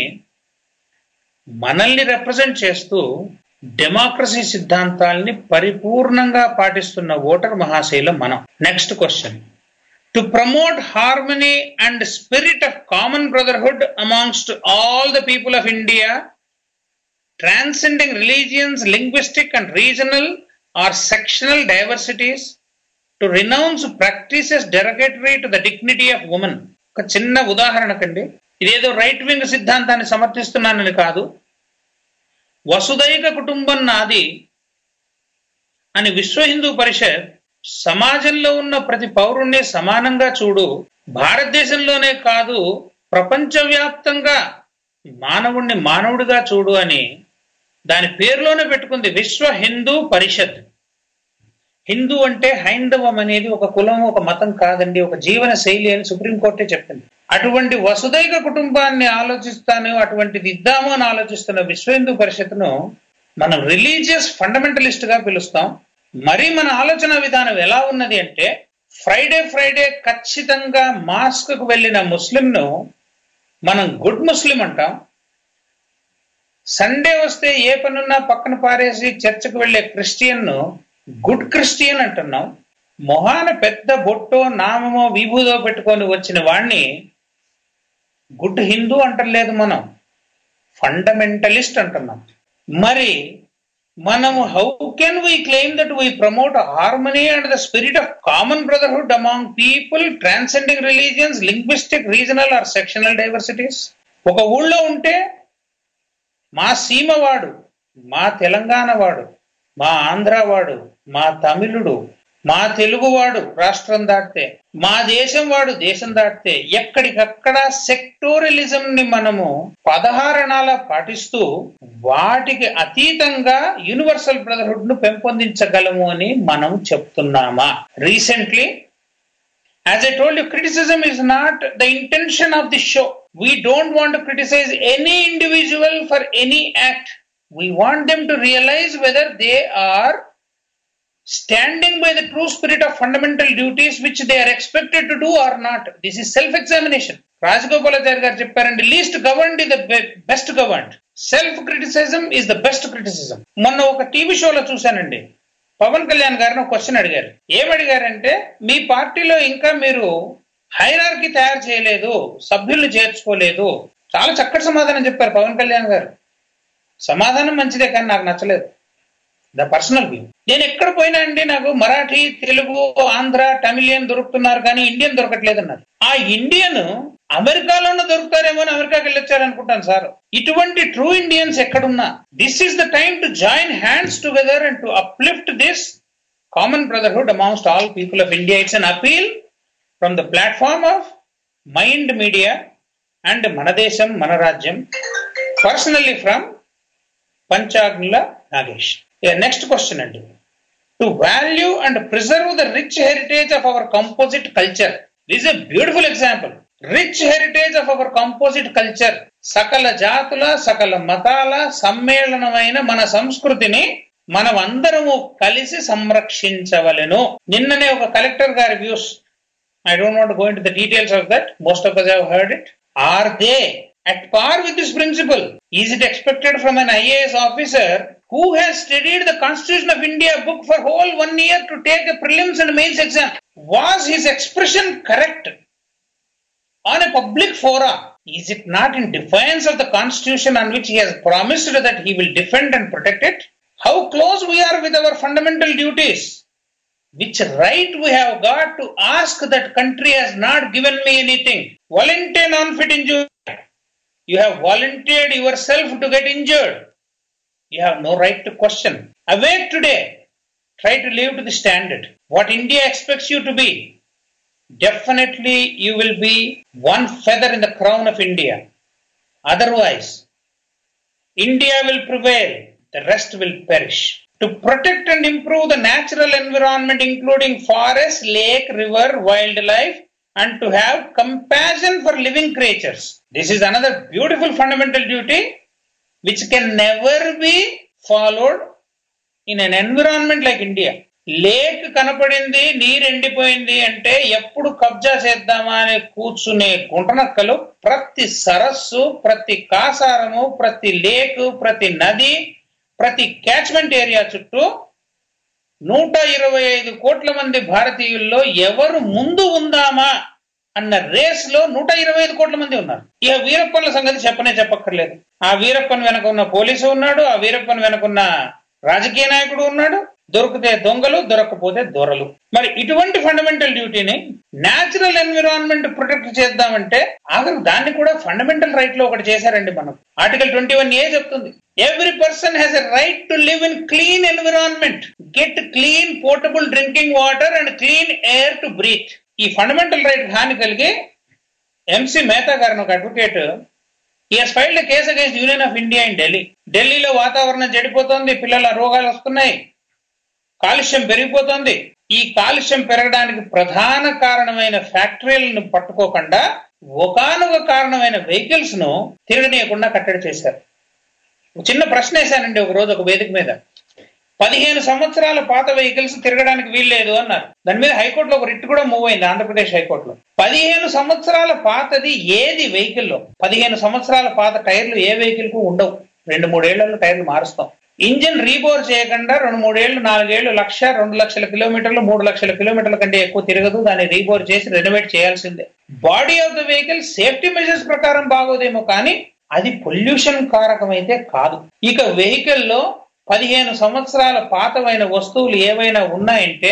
మనల్ని రిప్రజెంట్ చేస్తూ డెమోక్రసీ సిద్ధాంతాల్ని పరిపూర్ణంగా పాటిస్తున్న ఓటర్ మహాశైల మనం next question to promote harmony and spirit of common brotherhood amongst all the people of India transcending religions, linguistic and regional or sectional diversities, to renounce practices derogatory to the dignity of woman. ఒక చిన్న ఉదాహరణకండి ఇదేదో right wing సిద్ధాంతాన్ని సమర్థిస్తున్నానని కాదు వసుదైక కుటుంబం నాది అని విశ్వ హిందూ పరిషత్ సమాజంలో ఉన్న ప్రతి పౌరుణ్ణి సమానంగా చూడు భారతదేశంలోనే కాదు ప్రపంచవ్యాప్తంగా మానవుణ్ణి మానవుడిగా చూడు అని దాని పేరులోనే పెట్టుకుంది విశ్వ హిందూ పరిషత్ హిందూ అంటే హైందవం అనేది ఒక కులం ఒక మతం కాదండి ఒక జీవన శైలి అని సుప్రీంకోర్టే చెప్పింది అటువంటి వసుదైక కుటుంబాన్ని ఆలోచిస్తాను అటువంటిది ఇద్దాము అని ఆలోచిస్తున్న విశ్వ హిందూ పరిషత్ను మనం రిలీజియస్ ఫండమెంటలిస్ట్ గా పిలుస్తాం మరి మన ఆలోచన విధానం ఎలా ఉన్నది అంటే ఫ్రైడే ఫ్రైడే ఖచ్చితంగా మాస్క్ కు వెళ్ళిన ముస్లింను మనం గుడ్ ముస్లిం అంటాం సండే వస్తే ఏ పనున్నా పక్కన పారేసి చర్చకు వెళ్లే క్రిస్టియన్ను గుడ్ క్రిస్టియన్ అంటున్నాం మొహాన పెద్ద బొట్టో నామమో విభూదో పెట్టుకొని వచ్చిన వాణ్ణి గుడ్ హిందూ అంటలేదు మనం ఫండమెంటలిస్ట్ అంటున్నాం మరి మనము how can we claim that we promote harmony and the spirit of common brotherhood among people transcending religions linguistic regional or sectional diversities ఒక ఊళ్ళో ఉంటే మా సీమ వాడు మా తెలంగాణ వాడు మా ఆంధ్ర వాడు మా తమిళుడు మా తెలుగువాడు రాష్ట్రం దాటితే మా దేశం వాడు దేశం దాటితే ఎక్కడికక్కడ సెక్టోరియలిజం ని మనము పదహారణాల పాటిస్తూ వాటికి అతీతంగా యూనివర్సల్ బ్రదర్హుడ్ ను పెంపొందించగలము అని మనం చెప్తున్నామా recently As I told you, criticism is not the intention of the show. We don't want to criticize any individual for any act. We want them to realize whether they are standing by the true spirit of fundamental duties which they are expected to do or not. This is self-examination. Rajagopalachari గారు చెప్పారండి least governed the best governed self criticism is the best criticism మొన్న ఒక TV షోలో చూశానండి పవన్ కళ్యాణ్ గారిని ఒక question అడిగారు ఏమడిగారంటే మీ పార్టీలో ఇంకా మీరు హైరార్కీ తయారు చేయలేదు సభ్యుల్ని చేర్చుకోలేదు చాలా చక్కటి సమాధానం చెప్పారు పవన్ కళ్యాణ్ గారు సమాధానం మంచిదే కానీ నాకు నచ్చలేదు ద పర్సనల్ వ్యూ నేను ఎక్కడ పోయినా అండి నాకు మరాఠీ తెలుగు ఆంధ్ర తమిళియన్ దొరుకుతున్నారు కానీ ఇండియన్ దొరకట్లేదు అన్నారు ఆ ఇండియన్ అమెరికాలోనే దొరుకుతారేమో అని అమెరికాకి వెళ్ళొచ్చారు అనుకుంటాను సార్ ఇటువంటి ట్రూ ఇండియన్స్ ఎక్కడున్నా this is the time to join hands together and to uplift this common brotherhood amongst all people of India it's an appeal from the platform of mind media and మన దేశం మన రాజ్యం personally from Panchagnula Nagesh next question అండి to value and preserve the rich heritage of our composite culture this a beautiful example rich heritage of our composite culture సకల జాతుల సకల మతాల సమ్మేళనమైన మన సంస్కృతిని మనం అందరము కలిసి సంరక్షించవలెను నిన్ననే ఒక కలెక్టర్ గారి views I don't want go in the details of that most of have heard it or they at par with this principle is it expected from an ias officer who has studied the constitution of india book for whole one year to take a prelims and mains exam was his expression correct on a public forum is it not in defiance of the constitution on which he has promised that he will defend and protect it how close we are with our fundamental duties which right we have got to ask that country has not given me anything volunteer non-fit injury you have volunteered yourself to get injured you have no right to question awake today try to live to the standard what india expects you to be definitely you will be one feather in the crown of india otherwise india will prevail the rest will perish to protect and improve the natural environment including forest lake river wildlife and to have compassion for living creatures this is another beautiful fundamental duty which can never be followed in an environment like India. Lake కనపడింది నీరు ఎండిపోయింది అంటే ఎప్పుడు కబ్జా చేద్దామా అని కూర్చునే గుంటనక్కలు ప్రతి సరస్సు ప్రతి కాసారము ప్రతి లేక్ ప్రతి నది ప్రతి క్యాచ్మెంట్ ఏరియా చుట్టూ నూట ఇరవై ఐదు కోట్ల మంది భారతీయుల్లో ఎవరు ముందు ఉందామా అన్న రేస్ లో నూట ఇరవై ఐదు కోట్ల మంది ఉన్నారు ఇక వీరప్పన్ల సంగతి చెప్పనే చెప్పక్కర్లేదు ఆ వీరప్పన్ వెనక ఉన్న పోలీసు ఉన్నాడు ఆ వీరప్పన్ వెనక ఉన్న రాజకీయ నాయకుడు ఉన్నాడు దొరికితే దొంగలు దొరకకపోతే దొరలు మరి ఇటువంటి ఫండమెంటల్ డ్యూటీని న్యాచురల్ ఎన్విరాన్మెంట్ ప్రొటెక్ట్ చేద్దామంటే ఆఖరు దాన్ని కూడా ఫండమెంటల్ రైట్ లో ఒకటి చేశారండి మనం ఆర్టికల్ ట్వంటీ వన్ ఏ చెప్తుంది every person has a right to live in clean environment get clean portable drinking water and clean air to breathe ఈ ఫండమెంటల్ రైట్ హాని కలిగి ఎంసీ మేహతా గారిని ఒక అడ్వకేట్ ఈ filed case against union of India in Delhi ఢిల్లీలో వాతావరణం చెడిపోతుంది పిల్లల రోగాలు వస్తున్నాయి కాలుష్యం పెరిగిపోతుంది ఈ కాలుష్యం పెరగడానికి ప్రధాన కారణమైన ఫ్యాక్టరీలను పట్టుకోకుండా ఒకనొక కారణమైన వెహికల్స్ ను తిరగనీయకుండా కట్టడి చేశారు ఒక చిన్న ప్రశ్న వేశానండి ఒక రోజు ఒక వేదిక మీద పదిహేను సంవత్సరాల పాత వెహికల్స్ తిరగడానికి వీల్లేదు అన్నారు దాని మీద హైకోర్టులో ఒక రిట్ కూడా మూవ్ అయింది ఆంధ్రప్రదేశ్ హైకోర్టులో పదిహేను సంవత్సరాల పాతది ఏది వెహికల్లో పదిహేను సంవత్సరాల పాత టైర్లు ఏ వెహికల్ కు ఉండవు రెండు మూడేళ్లలో టైర్లు మారుస్తాం ఇంజిన్ రీబోర్ చేయకుండా రెండు మూడేళ్లు నాలుగేళ్లు లక్ష రెండు లక్షల కిలోమీటర్లు మూడు లక్షల కిలోమీటర్ల కంటే ఎక్కువ తిరగదు దాన్ని రీబోర్ చేసి రెనోవేట్ చేయాల్సిందే body of the vehicle safety measures ప్రకారం బాగోదేమో కానీ అది పొల్యూషన్ కారకమైతే కాదు ఇక వెహికల్లో పదిహేను సంవత్సరాల పాతమైన వస్తువులు ఏవైనా ఉన్నాయంటే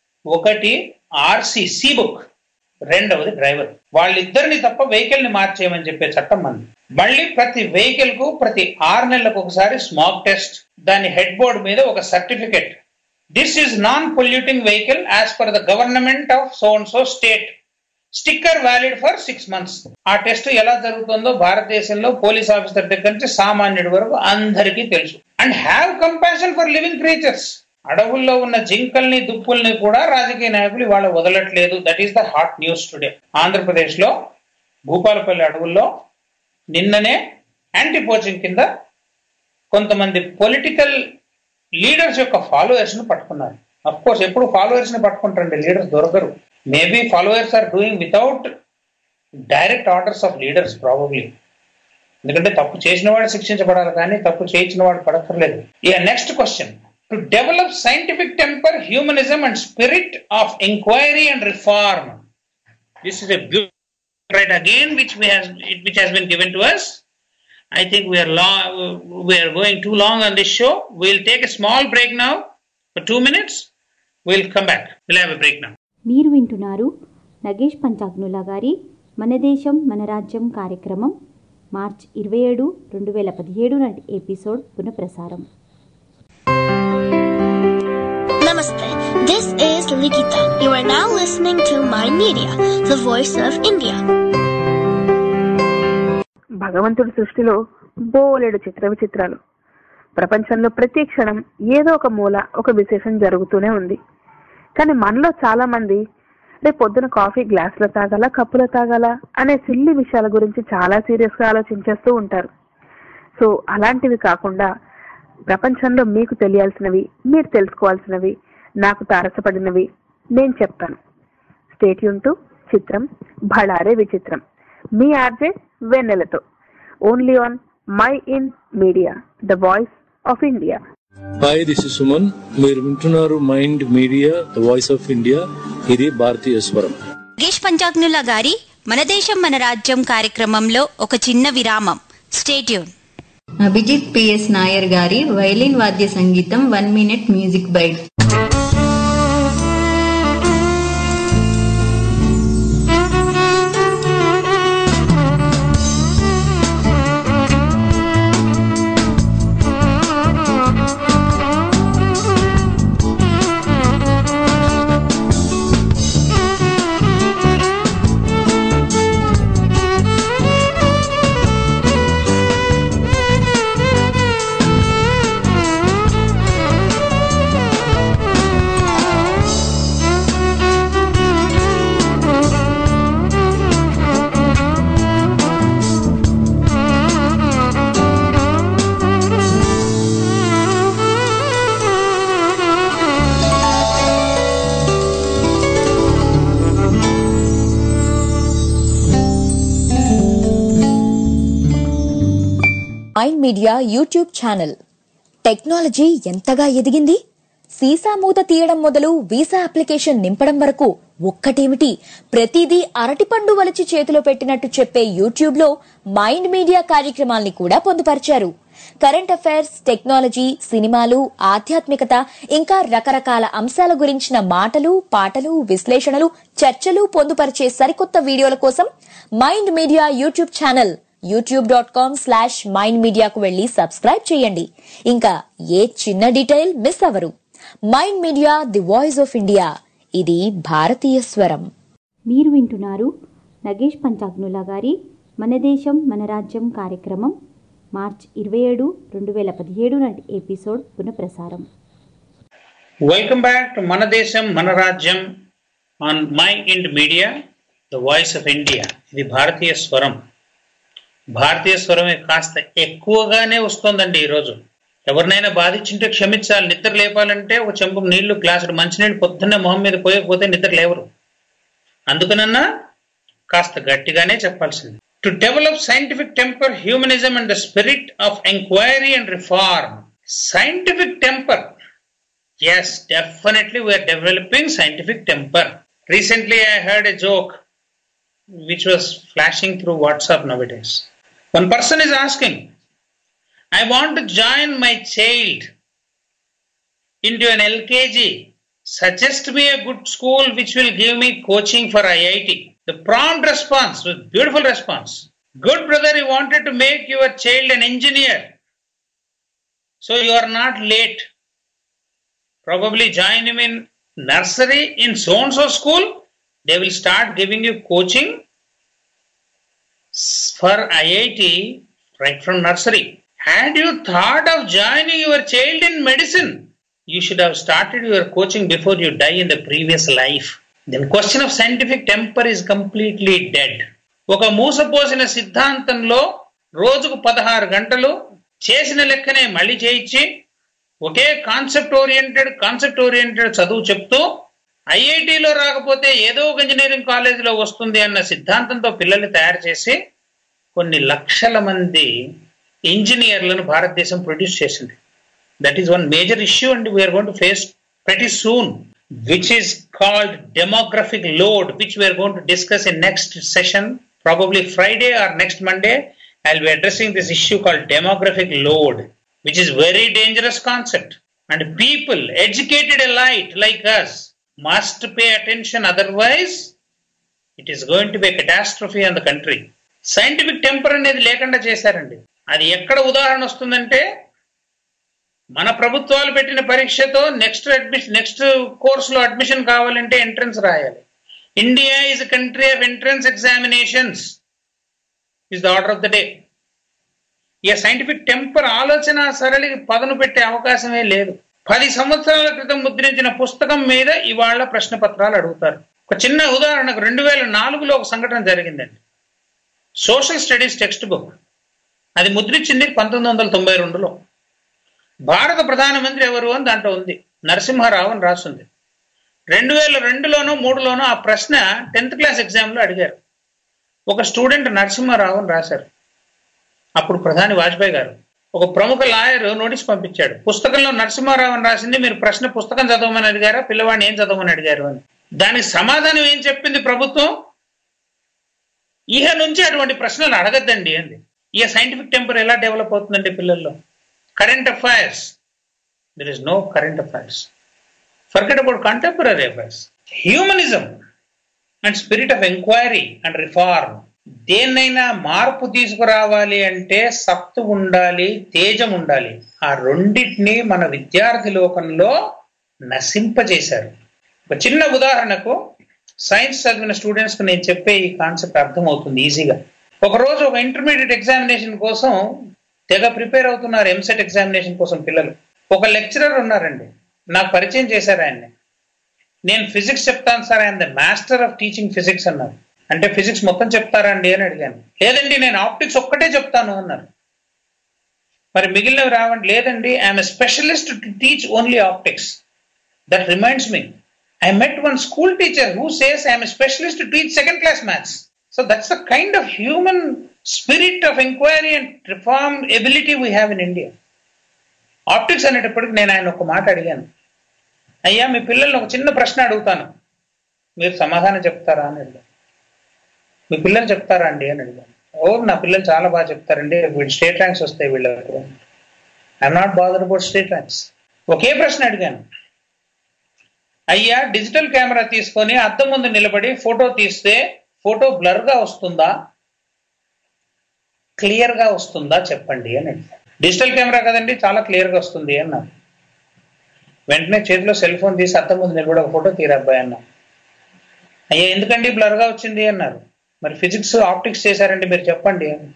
ఒకటి ఆర్సీ సి బుక్ రెండవది డ్రైవర్ వాళ్ళిద్దరిని తప్ప వెహికల్ ని మార్చేయమని చెప్పే చట్టం మంది మళ్ళీ ప్రతి వెహికల్ కు ప్రతి ఆరు నెలలకు ఒకసారి స్మాక్ టెస్ట్ దాని హెడ్ బోర్డ్ మీద ఒక certificate this is non polluting vehicle as per the government of so and so state sticker valid for six months ఆ టెస్ట్ ఎలా జరుగుతుందో భారతదేశంలో పోలీస్ ఆఫీసర్ దగ్గర నుంచి సామాన్యుడి వరకు అందరికీ తెలుసు and have compassion for living creatures అడవుల్లో ఉన్న జింకల్ని దుప్పుల్ని కూడా రాజకీయ నాయకులు ఇవాళ వదలట్లేదు that is the hot news today Andhra Pradesh లో భూపాలపల్లి అడవుల్లో నిన్ననే యాంటీ పోచింగ్ కింద కొంతమంది పొలిటికల్ లీడర్స్ యొక్క ఫాలోవర్స్ ను పట్టుకున్నారు అఫ్ కోర్స్ ఎప్పుడు ఫాలోవర్స్ ని పట్టుకుంటారండి లీడర్స్ దొరకరు maybe followers are doing without direct orders of leaders probably ఎందుకంటే తప్పు చేసిన వాడు శిక్షించబడాలి కానీ తప్పు చేయించిన వాడు పడక్కర్లేదు ఇక next question to develop scientific temper humanism and spirit of enquiry and reform this is a right again which we has which has been given to us i think we are long we are going too long on this show we'll take a small break now for 2 minutes we'll come back we'll have a break now మీరు వింటున్నారు నగేష్ పంచాగ్నుల గారి మన దేశం మన రాజ్యం కార్యక్రమం March ఇరవై ఏడు రెండు వేల పదిహేడు నాటి ఎపిసోడ్ పునఃప్రసారం Namaste. This is Likita. You are now listening to My Media, the voice of India. భగవంతుడి సృష్టిలో బోలెడు చిత్ర విచిత్రాలు ప్రపంచంలో ప్రతి క్షణం ఏదో ఒక మూల ఒక విశేషం జరుగుతూనే ఉంది కానీ మనలో చాలా మంది రేపు పొద్దున కాఫీ గ్లాసులో తాగాల కప్పులో తాగాల అనే సిల్లి విషయాల గురించి చాలా సీరియస్ గా ఆలోచించేస్తూ ఉంటారు సో అలాంటివి కాకుండా ప్రపంచంలో మీకు తెలియాల్సినవి మీరు తెలుసుకోవాల్సినవి నాకు తారసపడినవి నేను చెప్తాను స్టేట్యూన్ టు చిత్రం భళారే విచిత్రం మీ ఆర్జే వెన్నెలతో only on mind media the voice of India hi this is Suman మీరు వింటున్నారు mind media the voice of India ఇది భారతీయ స్వరం నగేష్ పంచాగ్నుల గారి మన దేశం మన రాజ్యం కార్యక్రమంలో ఒక చిన్న విరామం స్టేట్యూన్ అభిజిత్ పిఎస్ నాయర్ గారి వైలిన్ వాద్య సంగీతం one minute music bite mind media YouTube channel technology ఎంతగా ఎదిగింది సీసా మూత తీయడం మొదలు వీసా అప్లికేషన్ నింపడం వరకు ఒక్కటేమిటి ప్రతిదీ అరటిపండు వలిచి చేతిలో పెట్టినట్టు చెప్పే యూట్యూబ్ లో మైండ్ మీడియా కార్యక్రమాల్ని కూడా పొందుపరిచారు కరెంట్ అఫైర్స్ టెక్నాలజీ సినిమాలు ఆధ్యాత్మికత ఇంకా రకరకాల అంశాల గురించిన మాటలు పాటలు విశ్లేషణలు చర్చలు పొందుపరిచే సరికొత్త వీడియోల కోసం mind media YouTube channel YouTube dot com slash mind మీడియాకు వెళ్లి సబ్స్క్రైబ్ చేయండి ఇంకా ఏ చిన్న డీటెయిల్ మిస్ అవరు mind media the voice of India ఇది భారతీయ స్వరం మీరు వింటున్నారు నగేష్ పంచాగ్నుల గారి మన దేశం మన రాజ్యం కార్యక్రమం మార్చ్ ఇరవై ఏడు రెండు వేల పదిహేడు నాటి ఎపిసోడ్ పునఃప్రసారం వెల్కమ్ బ్యాక్ టు మన దేశం మన రాజ్యం on mind media the voice of India ఇది భారతీయ స్వరం భారతీయ స్వరమే కాస్త ఎక్కువగానే వస్తుందండి ఈరోజు ఎవరినైనా బాధించుంటే క్షమించాలి నిద్ర లేపాలంటే ఒక చెంపు నీళ్లు గ్లాసుడు మంచినీళ్ళు పొద్దున్నే మొహం మీద పోయకపోతే నిద్ర లేవరు అందుకనన్నా కాస్త గట్టిగానే చెప్పాల్సింది to develop scientific temper humanism and the spirit of enquiry and reform scientific temper yes definitely we're developing scientific temper recently I heard a joke which was flashing through WhatsApp nowadays. One person is asking, I want to join my child into an LKG. Suggest me a good school which will give me coaching for IIT. The prompt response was beautiful response. Good brother, you wanted to make your child an engineer. So you are not late. Probably join him in nursery in so and so school. They will start giving you coaching for IIT right from nursery. Had you thought of joining your child in medicine, you should have started your coaching before you die in the previous life. Then question of scientific temper is completely dead. ఒక మూసపోసిన సిద్ధాంతంలో రోజుకు పదహారు గంటలు చేసిన లెక్కనే మళ్ళీ చేయించి ఒకే కాన్సెప్ట్ ఓరియంటెడ్ కాన్సెప్ట్ ఓరియంటెడ్ చదువు చెప్తూ ఐఐటిలో రాకపోతే ఏదో ఒక ఇంజనీరింగ్ కాలేజీలో వస్తుంది అన్న సిద్ధాంతంతో పిల్లల్ని తయారు చేసి కొన్ని లక్షల మంది ఇంజనీర్లను భారతదేశం ప్రొడ్యూస్ చేసింది that is one major issue and we're going to face pretty soon which is called demographic load which we are going to discuss in next session probably friday or next monday i'll be addressing this issue called demographic load which is very dangerous concept and people educated alike like us must pay attention otherwise it is going to be a catastrophe on the country scientific temper అనేది లేకుండా చేశారండి అది ఎక్కడ ఉదాహరణ వస్తుందంటే మన ప్రభుత్వాలు పెట్టిన పరీక్షతో నెక్స్ట్ అడ్మిషన్ నెక్స్ట్ కోర్సులో అడ్మిషన్ కావాలంటే ఎంట్రన్స్ రాయాలి India is country of entrance examinations is the order of the day ఇక సైంటిఫిక్ టెంపర్ ఆలోచన సరళి పదను పెట్టే అవకాశమే లేదు పది సంవత్సరాల క్రితం ముద్రించిన పుస్తకం మీద ఇవాళ ప్రశ్న పత్రాలు అడుగుతారు ఒక చిన్న ఉదాహరణకు రెండు వేల నాలుగులో ఒక సంఘటన జరిగిందండి సోషల్ స్టడీస్ టెక్స్ట్ బుక్ అది ముద్రించింది పంతొమ్మిది వందల తొంభై రెండులో భారత ప్రధానమంత్రి ఎవరు అని దాంట్లో ఉంది నరసింహారావు అని రాస్తుంది రెండు వేల రెండులోనో మూడులోనో ఆ ప్రశ్న టెన్త్ క్లాస్ ఎగ్జామ్లో అడిగారు ఒక స్టూడెంట్ నరసింహారావు అని రాశారు అప్పుడు ప్రధాని వాజ్పేయి గారు ఒక ప్రముఖ లాయర్ నోటీస్ పంపించాడు పుస్తకంలో నరసింహారావు అని రాసింది మీరు ప్రశ్న పుస్తకం చదవమని అడిగారా పిల్లవాడిని ఏం చదవమని అడిగారు అని దానికి సమాధానం ఏం చెప్పింది ప్రభుత్వం ఇహ నుంచి అటువంటి ప్రశ్నలు అడగద్దండి అంది ఇక సైంటిఫిక్ టెంపర్ ఎలా డెవలప్ అవుతుందండి పిల్లల్లో current affairs there is no current affairs forget about contemporary affairs humanism and spirit of enquiry and reform దేన్నైనా మార్పు తీసుకురావాలి అంటే సత్తు ఉండాలి తేజం ఉండాలి ఆ రెండింటిని మన విద్యార్థి లోకంలో నశింపజేశారు ఒక చిన్న ఉదాహరణకు సైన్స్ చదివిన స్టూడెంట్స్ కు నేను చెప్పే ఈ కాన్సెప్ట్ అర్థమవుతుంది ఈజీగా ఒక రోజు ఒక ఇంటర్మీడియట్ ఎగ్జామినేషన్ కోసం తెగ ప్రిపేర్ అవుతున్నారు ఎంసెట్ ఎగ్జామినేషన్ కోసం పిల్లలు ఒక లెక్చరర్ ఉన్నారండి నాకు పరిచయం చేశారు ఆయన్ని నేను ఫిజిక్స్ చెప్తాను సార్ ఆయన the master of teaching physics అన్నారు అంటే ఫిజిక్స్ మొత్తం చెప్తారా అండి అని అడిగాను లేదండి నేను ఆప్టిక్స్ ఒక్కటే చెప్తాను అన్నారు మరి మిగిలినవి రావండి లేదండి I'm specialist to teach only optics that reminds me I met one school teacher who says I'm specialist to teach second class maths so that's the kind of human spirit of inquiry and reform ability we have in India. Optics అనేటప్పటికి నేను ఆయన ఒక మాట అడిగాను అయ్యా మీ పిల్లల్ని ఒక చిన్న ప్రశ్న అడుగుతాను మీరు సమాధానం చెప్తారా అని అడిగాను మీ పిల్లలు చెప్తారా అండి అని అడిగాను ఓ నా పిల్లలు చాలా బాగా చెప్తారండి వీళ్ళు స్టేట్ ర్యాంక్స్ వస్తాయి వీళ్ళకి I'm not bother about state ranks ఒకే ప్రశ్న అడిగాను అయ్యా డిజిటల్ కెమెరా తీసుకొని అద్దం ముందు నిలబడి ఫోటో తీస్తే ఫోటో బ్లర్ గా వస్తుందా క్లియర్ గా వస్తుందా చెప్పండి అని అడిగాను. డిజిటల్ కెమెరా కదండి చాలా క్లియర్ గా వస్తుంది అన్నారు వెంటనే చేతిలో సెల్ ఫోన్ తీసి అద్దం ముందు నిలబడి ఒక ఫోటో తీరబ్బాయి అన్నా అయ్యా ఎందుకండి బ్లర్ గా వచ్చింది అన్నారు మరి ఫిజిక్స్ ఆప్టిక్స్ చేశారండి మీరు చెప్పండి అని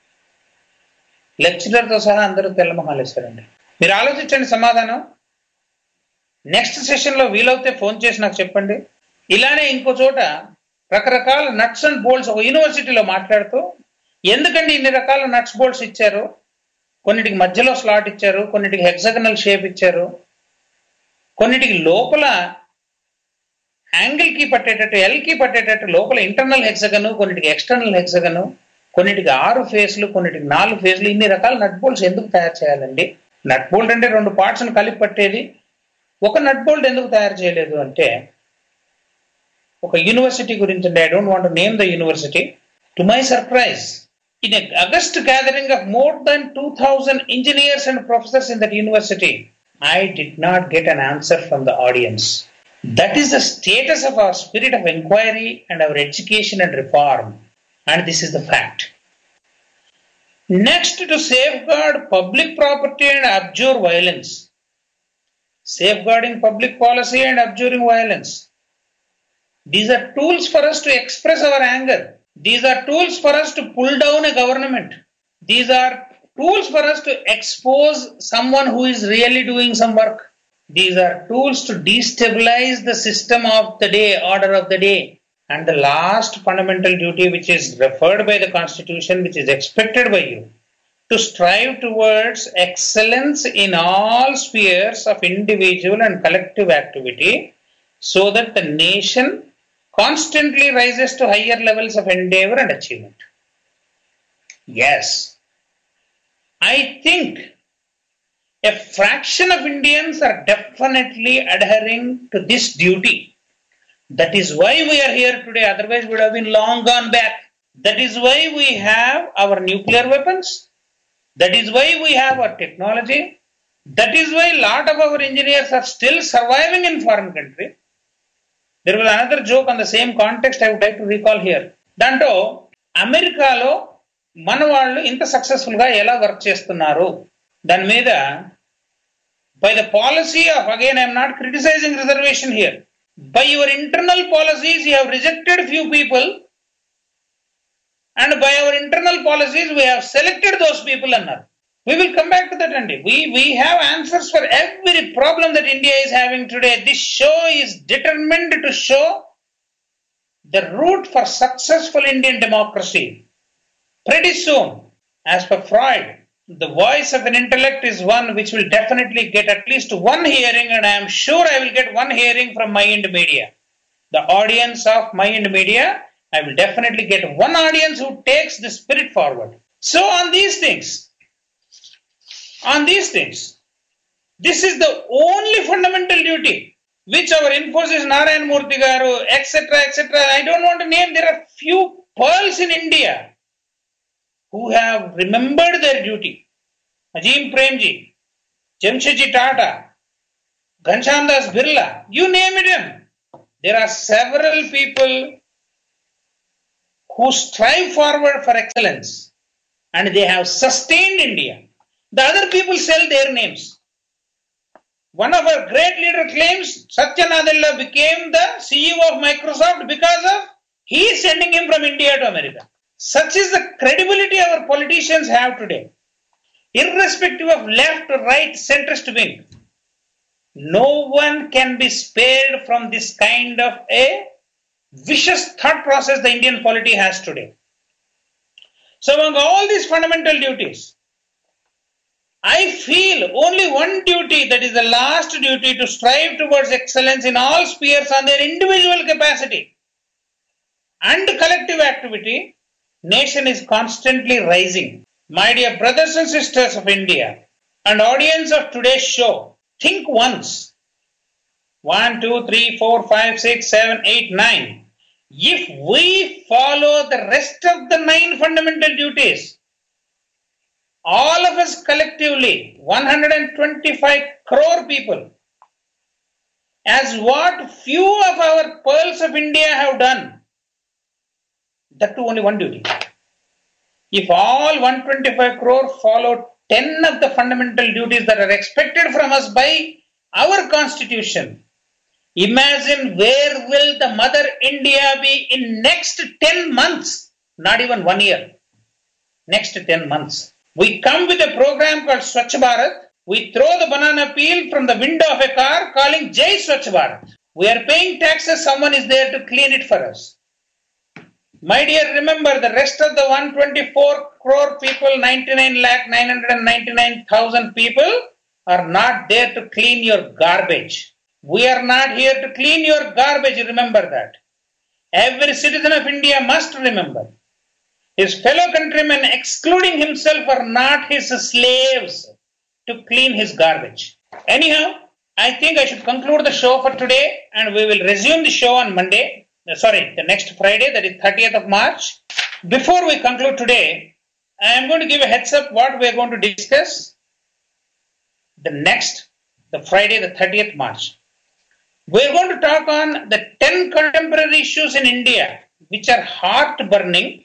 లెక్చరర్తో సహా అందరూ తెల్లమహాలేశారండి మీరు ఆలోచించండి సమాధానం నెక్స్ట్ సెషన్ లో వీలవుతే ఫోన్ చేసి నాకు చెప్పండి ఇలానే ఇంకో చోట రకరకాల నట్స్ అండ్ బోల్ట్స్ ఒక యూనివర్సిటీలో మాట్లాడుతూ ఎందుకండి ఇన్ని రకాల నట్స్ బోల్ట్స్ ఇచ్చారు కొన్నిటికి మధ్యలో స్లాట్ ఇచ్చారు కొన్నిటికి హెక్సగనల్ షేప్ ఇచ్చారు కొన్నిటికి లోపల యాంగిల్ కి పట్టేటట్టు ఎల్ కి పట్టేటట్టు లోపల ఇంటర్నల్ హెక్సగన్ కొన్నిటికి ఎక్స్టర్నల్ హెక్సగన్ కొన్నిటికి ఆరు ఫేస్లు కొన్నిటికి నాలుగు ఫేస్లు ఇన్ని రకాల నట్ బోల్ట్స్ ఎందుకు తయారు చేయాలండి నట్ బోల్ట్ అంటే రెండు పార్ట్స్ కలిపి పట్టేది ఒక నట్ బోల్ట్ ఎందుకు తయారు చేయలేదు అంటే ఒక యూనివర్సిటీ గురించి అండి I don't want name the university to my surprise in August gathering of more than two thousand engineers and professors in that university I did not get an answer from the audience that is the status of our spirit of enquiry and our education and reform and this is the fact next to safeguard public property and abjure violence safeguarding public policy and abjuring violence. These are tools for us to express our anger. These are tools for us to pull down a government. These are tools for us to expose someone who is really doing some work. These are tools to destabilize the system of the day, order of the day. And the last fundamental duty, which is referred by the Constitution, which is expected by you, to strive towards excellence in all spheres of individual and collective activity so that the nation constantly rises to higher levels of endeavor and achievement. Yes, I think a fraction of Indians are definitely adhering to this duty. That is why we are here today, otherwise, we would have been long gone back. That is why we have our nuclear weapons. That is why we have our technology. That is why a lot of our engineers are still surviving in foreign country. There was another joke on the same context I would like to recall here. దాంట్లో అమెరికాలో మన వాళ్ళు ఇంత successful గా ఎలా work చేస్తున్నారు దాని మీద by the policy of again I'm not criticising reservation here by your internal policies you have rejected few people and by our internal policies we have selected those people అన్నారు we will come back to that అండి we we have answers for every problem that india is having today this show is determined to show the route for successful indian democracy pretty soon as per freud the voice of an intellect is one which will definitely get at least one hearing and i am sure i will get one hearing from mind media the audience of mind media I will definitely get one audience who takes the spirit forward. So, on these things, on these things, this is the only fundamental duty which our Infosys Narayan Murthy garu, etc., etc. I don't want to name, there are few pearls in India who have remembered their duty. Ajim Premji, Jamshedji Tata, Ghanshyam Das Birla, you name it. Him. There are several people who strive forward for excellence and they have sustained India. The other people sell their names. One of our great leader claims Satya Nadella became the CEO of Microsoft because of he is sending him from India to America. Such is the credibility our politicians have today. Irrespective of left, right, centrist wing, no one can be spared from this kind of a vicious thought process the Indian polity has today. So, among all these fundamental duties, I feel only one duty that is the last duty to strive towards excellence in all spheres on their individual capacity and collective activity nation is constantly rising. My dear brothers and sisters of India and audience of today's show, think once. One, two, three, four, five, six, seven, eight, nine. If we follow the rest of the nine fundamental duties, all of us collectively, 125 crore people, as what few of our pearls of India have done, that too only one duty. If all 125 crore follow 10 of the fundamental duties that are expected from us by our constitution, imagine where will the mother India be in next 10 months, not even one year, next 10 months. We come with a program called Swachh Bharat. We throw the banana peel from the window of a car calling Jai Swachh Bharat. We are paying taxes, someone is there to clean it for us. My dear, remember the rest of the 124 crore people, 99 lakh 999,000 people are not there to clean your garbage. We are not here to clean your garbage, remember that. Every citizen of India must remember. His fellow countrymen, excluding himself, are not his slaves to clean his garbage. Anyhow, I think I should conclude the show for today and we will resume the show on Monday. Uh, Sorry, the next Friday, that is 30th of March. Before we conclude today, I am going to give a heads up what we are going to discuss the next, the Friday, the 30th March. We are going to talk on the 10 contemporary issues in India which are heart burning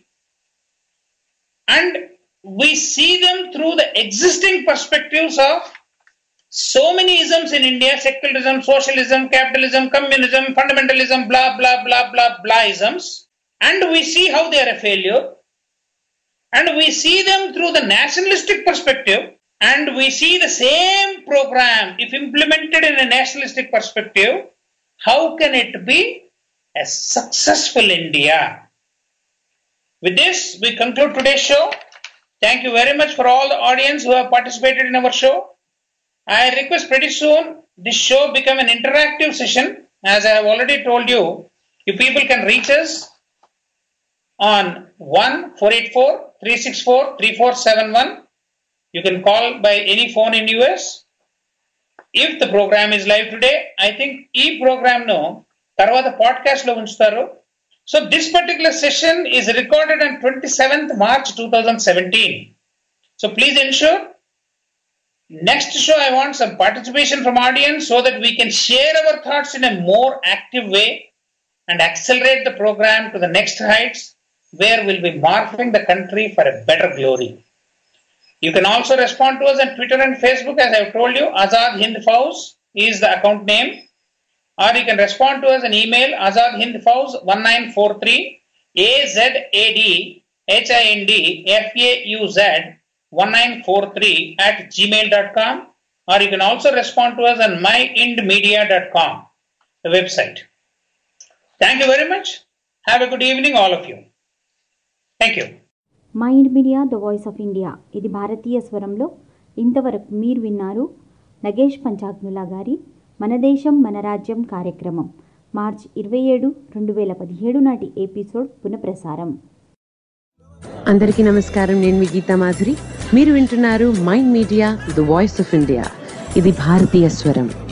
and we see them through the existing perspectives of so many isms in India secularism, socialism, capitalism, communism, fundamentalism, blah, blah, blah, blah, blah isms. And we see how they are a failure. And we see them through the nationalistic perspective. And we see the same program, if implemented in a nationalistic perspective, how can it be a successful India? With this, we conclude today's show. Thank you very much for all the audience who have participated in our show. I request pretty soon this show become an interactive session. As I have already told you, you people can reach us on 1 484 364 3471. You can call by any phone in US. If the program is live today, I think ఈ programme ను తర్వాత podcast లో ఉంచుతారు so this particular session is recorded on twenty seventh March two thousand seventeen so please ensure Next show, I want some participation from audience so that we can share our thoughts in a more active way and accelerate the program to the next heights where we'll be morphing the country for a better glory. You can also respond to us on Twitter and Facebook, as I've told you. Azad Hind Fauzi is the account name. Or you can respond to us an email, Azad Hind Fauzi 1943 A-Z-A-D-H-I-N-D-F-A-U-Z 1943 at gmail.com or you can also respond to us on myindmedia.com, the website. Thank you very much. Have a good evening, all of you. Thank you. Mind media the voice of India ఇది భారతీయ స్వరంలో ఇంతవరకు మీరు విన్నారు నగేష్ పంచాగ్నుల గారి మన దేశం మన రాజ్యం కార్యక్రమం మార్చ్ ఇరవై ఏడు రెండు వేల పదిహేడు నాటి ఎపిసోడ్ పునఃప్రసారం అందరికీ నమస్కారం నేను మీ గీతా మాధురి మీరు వింటున్నారు mind media the voice of India ఇది భారతీయ స్వరం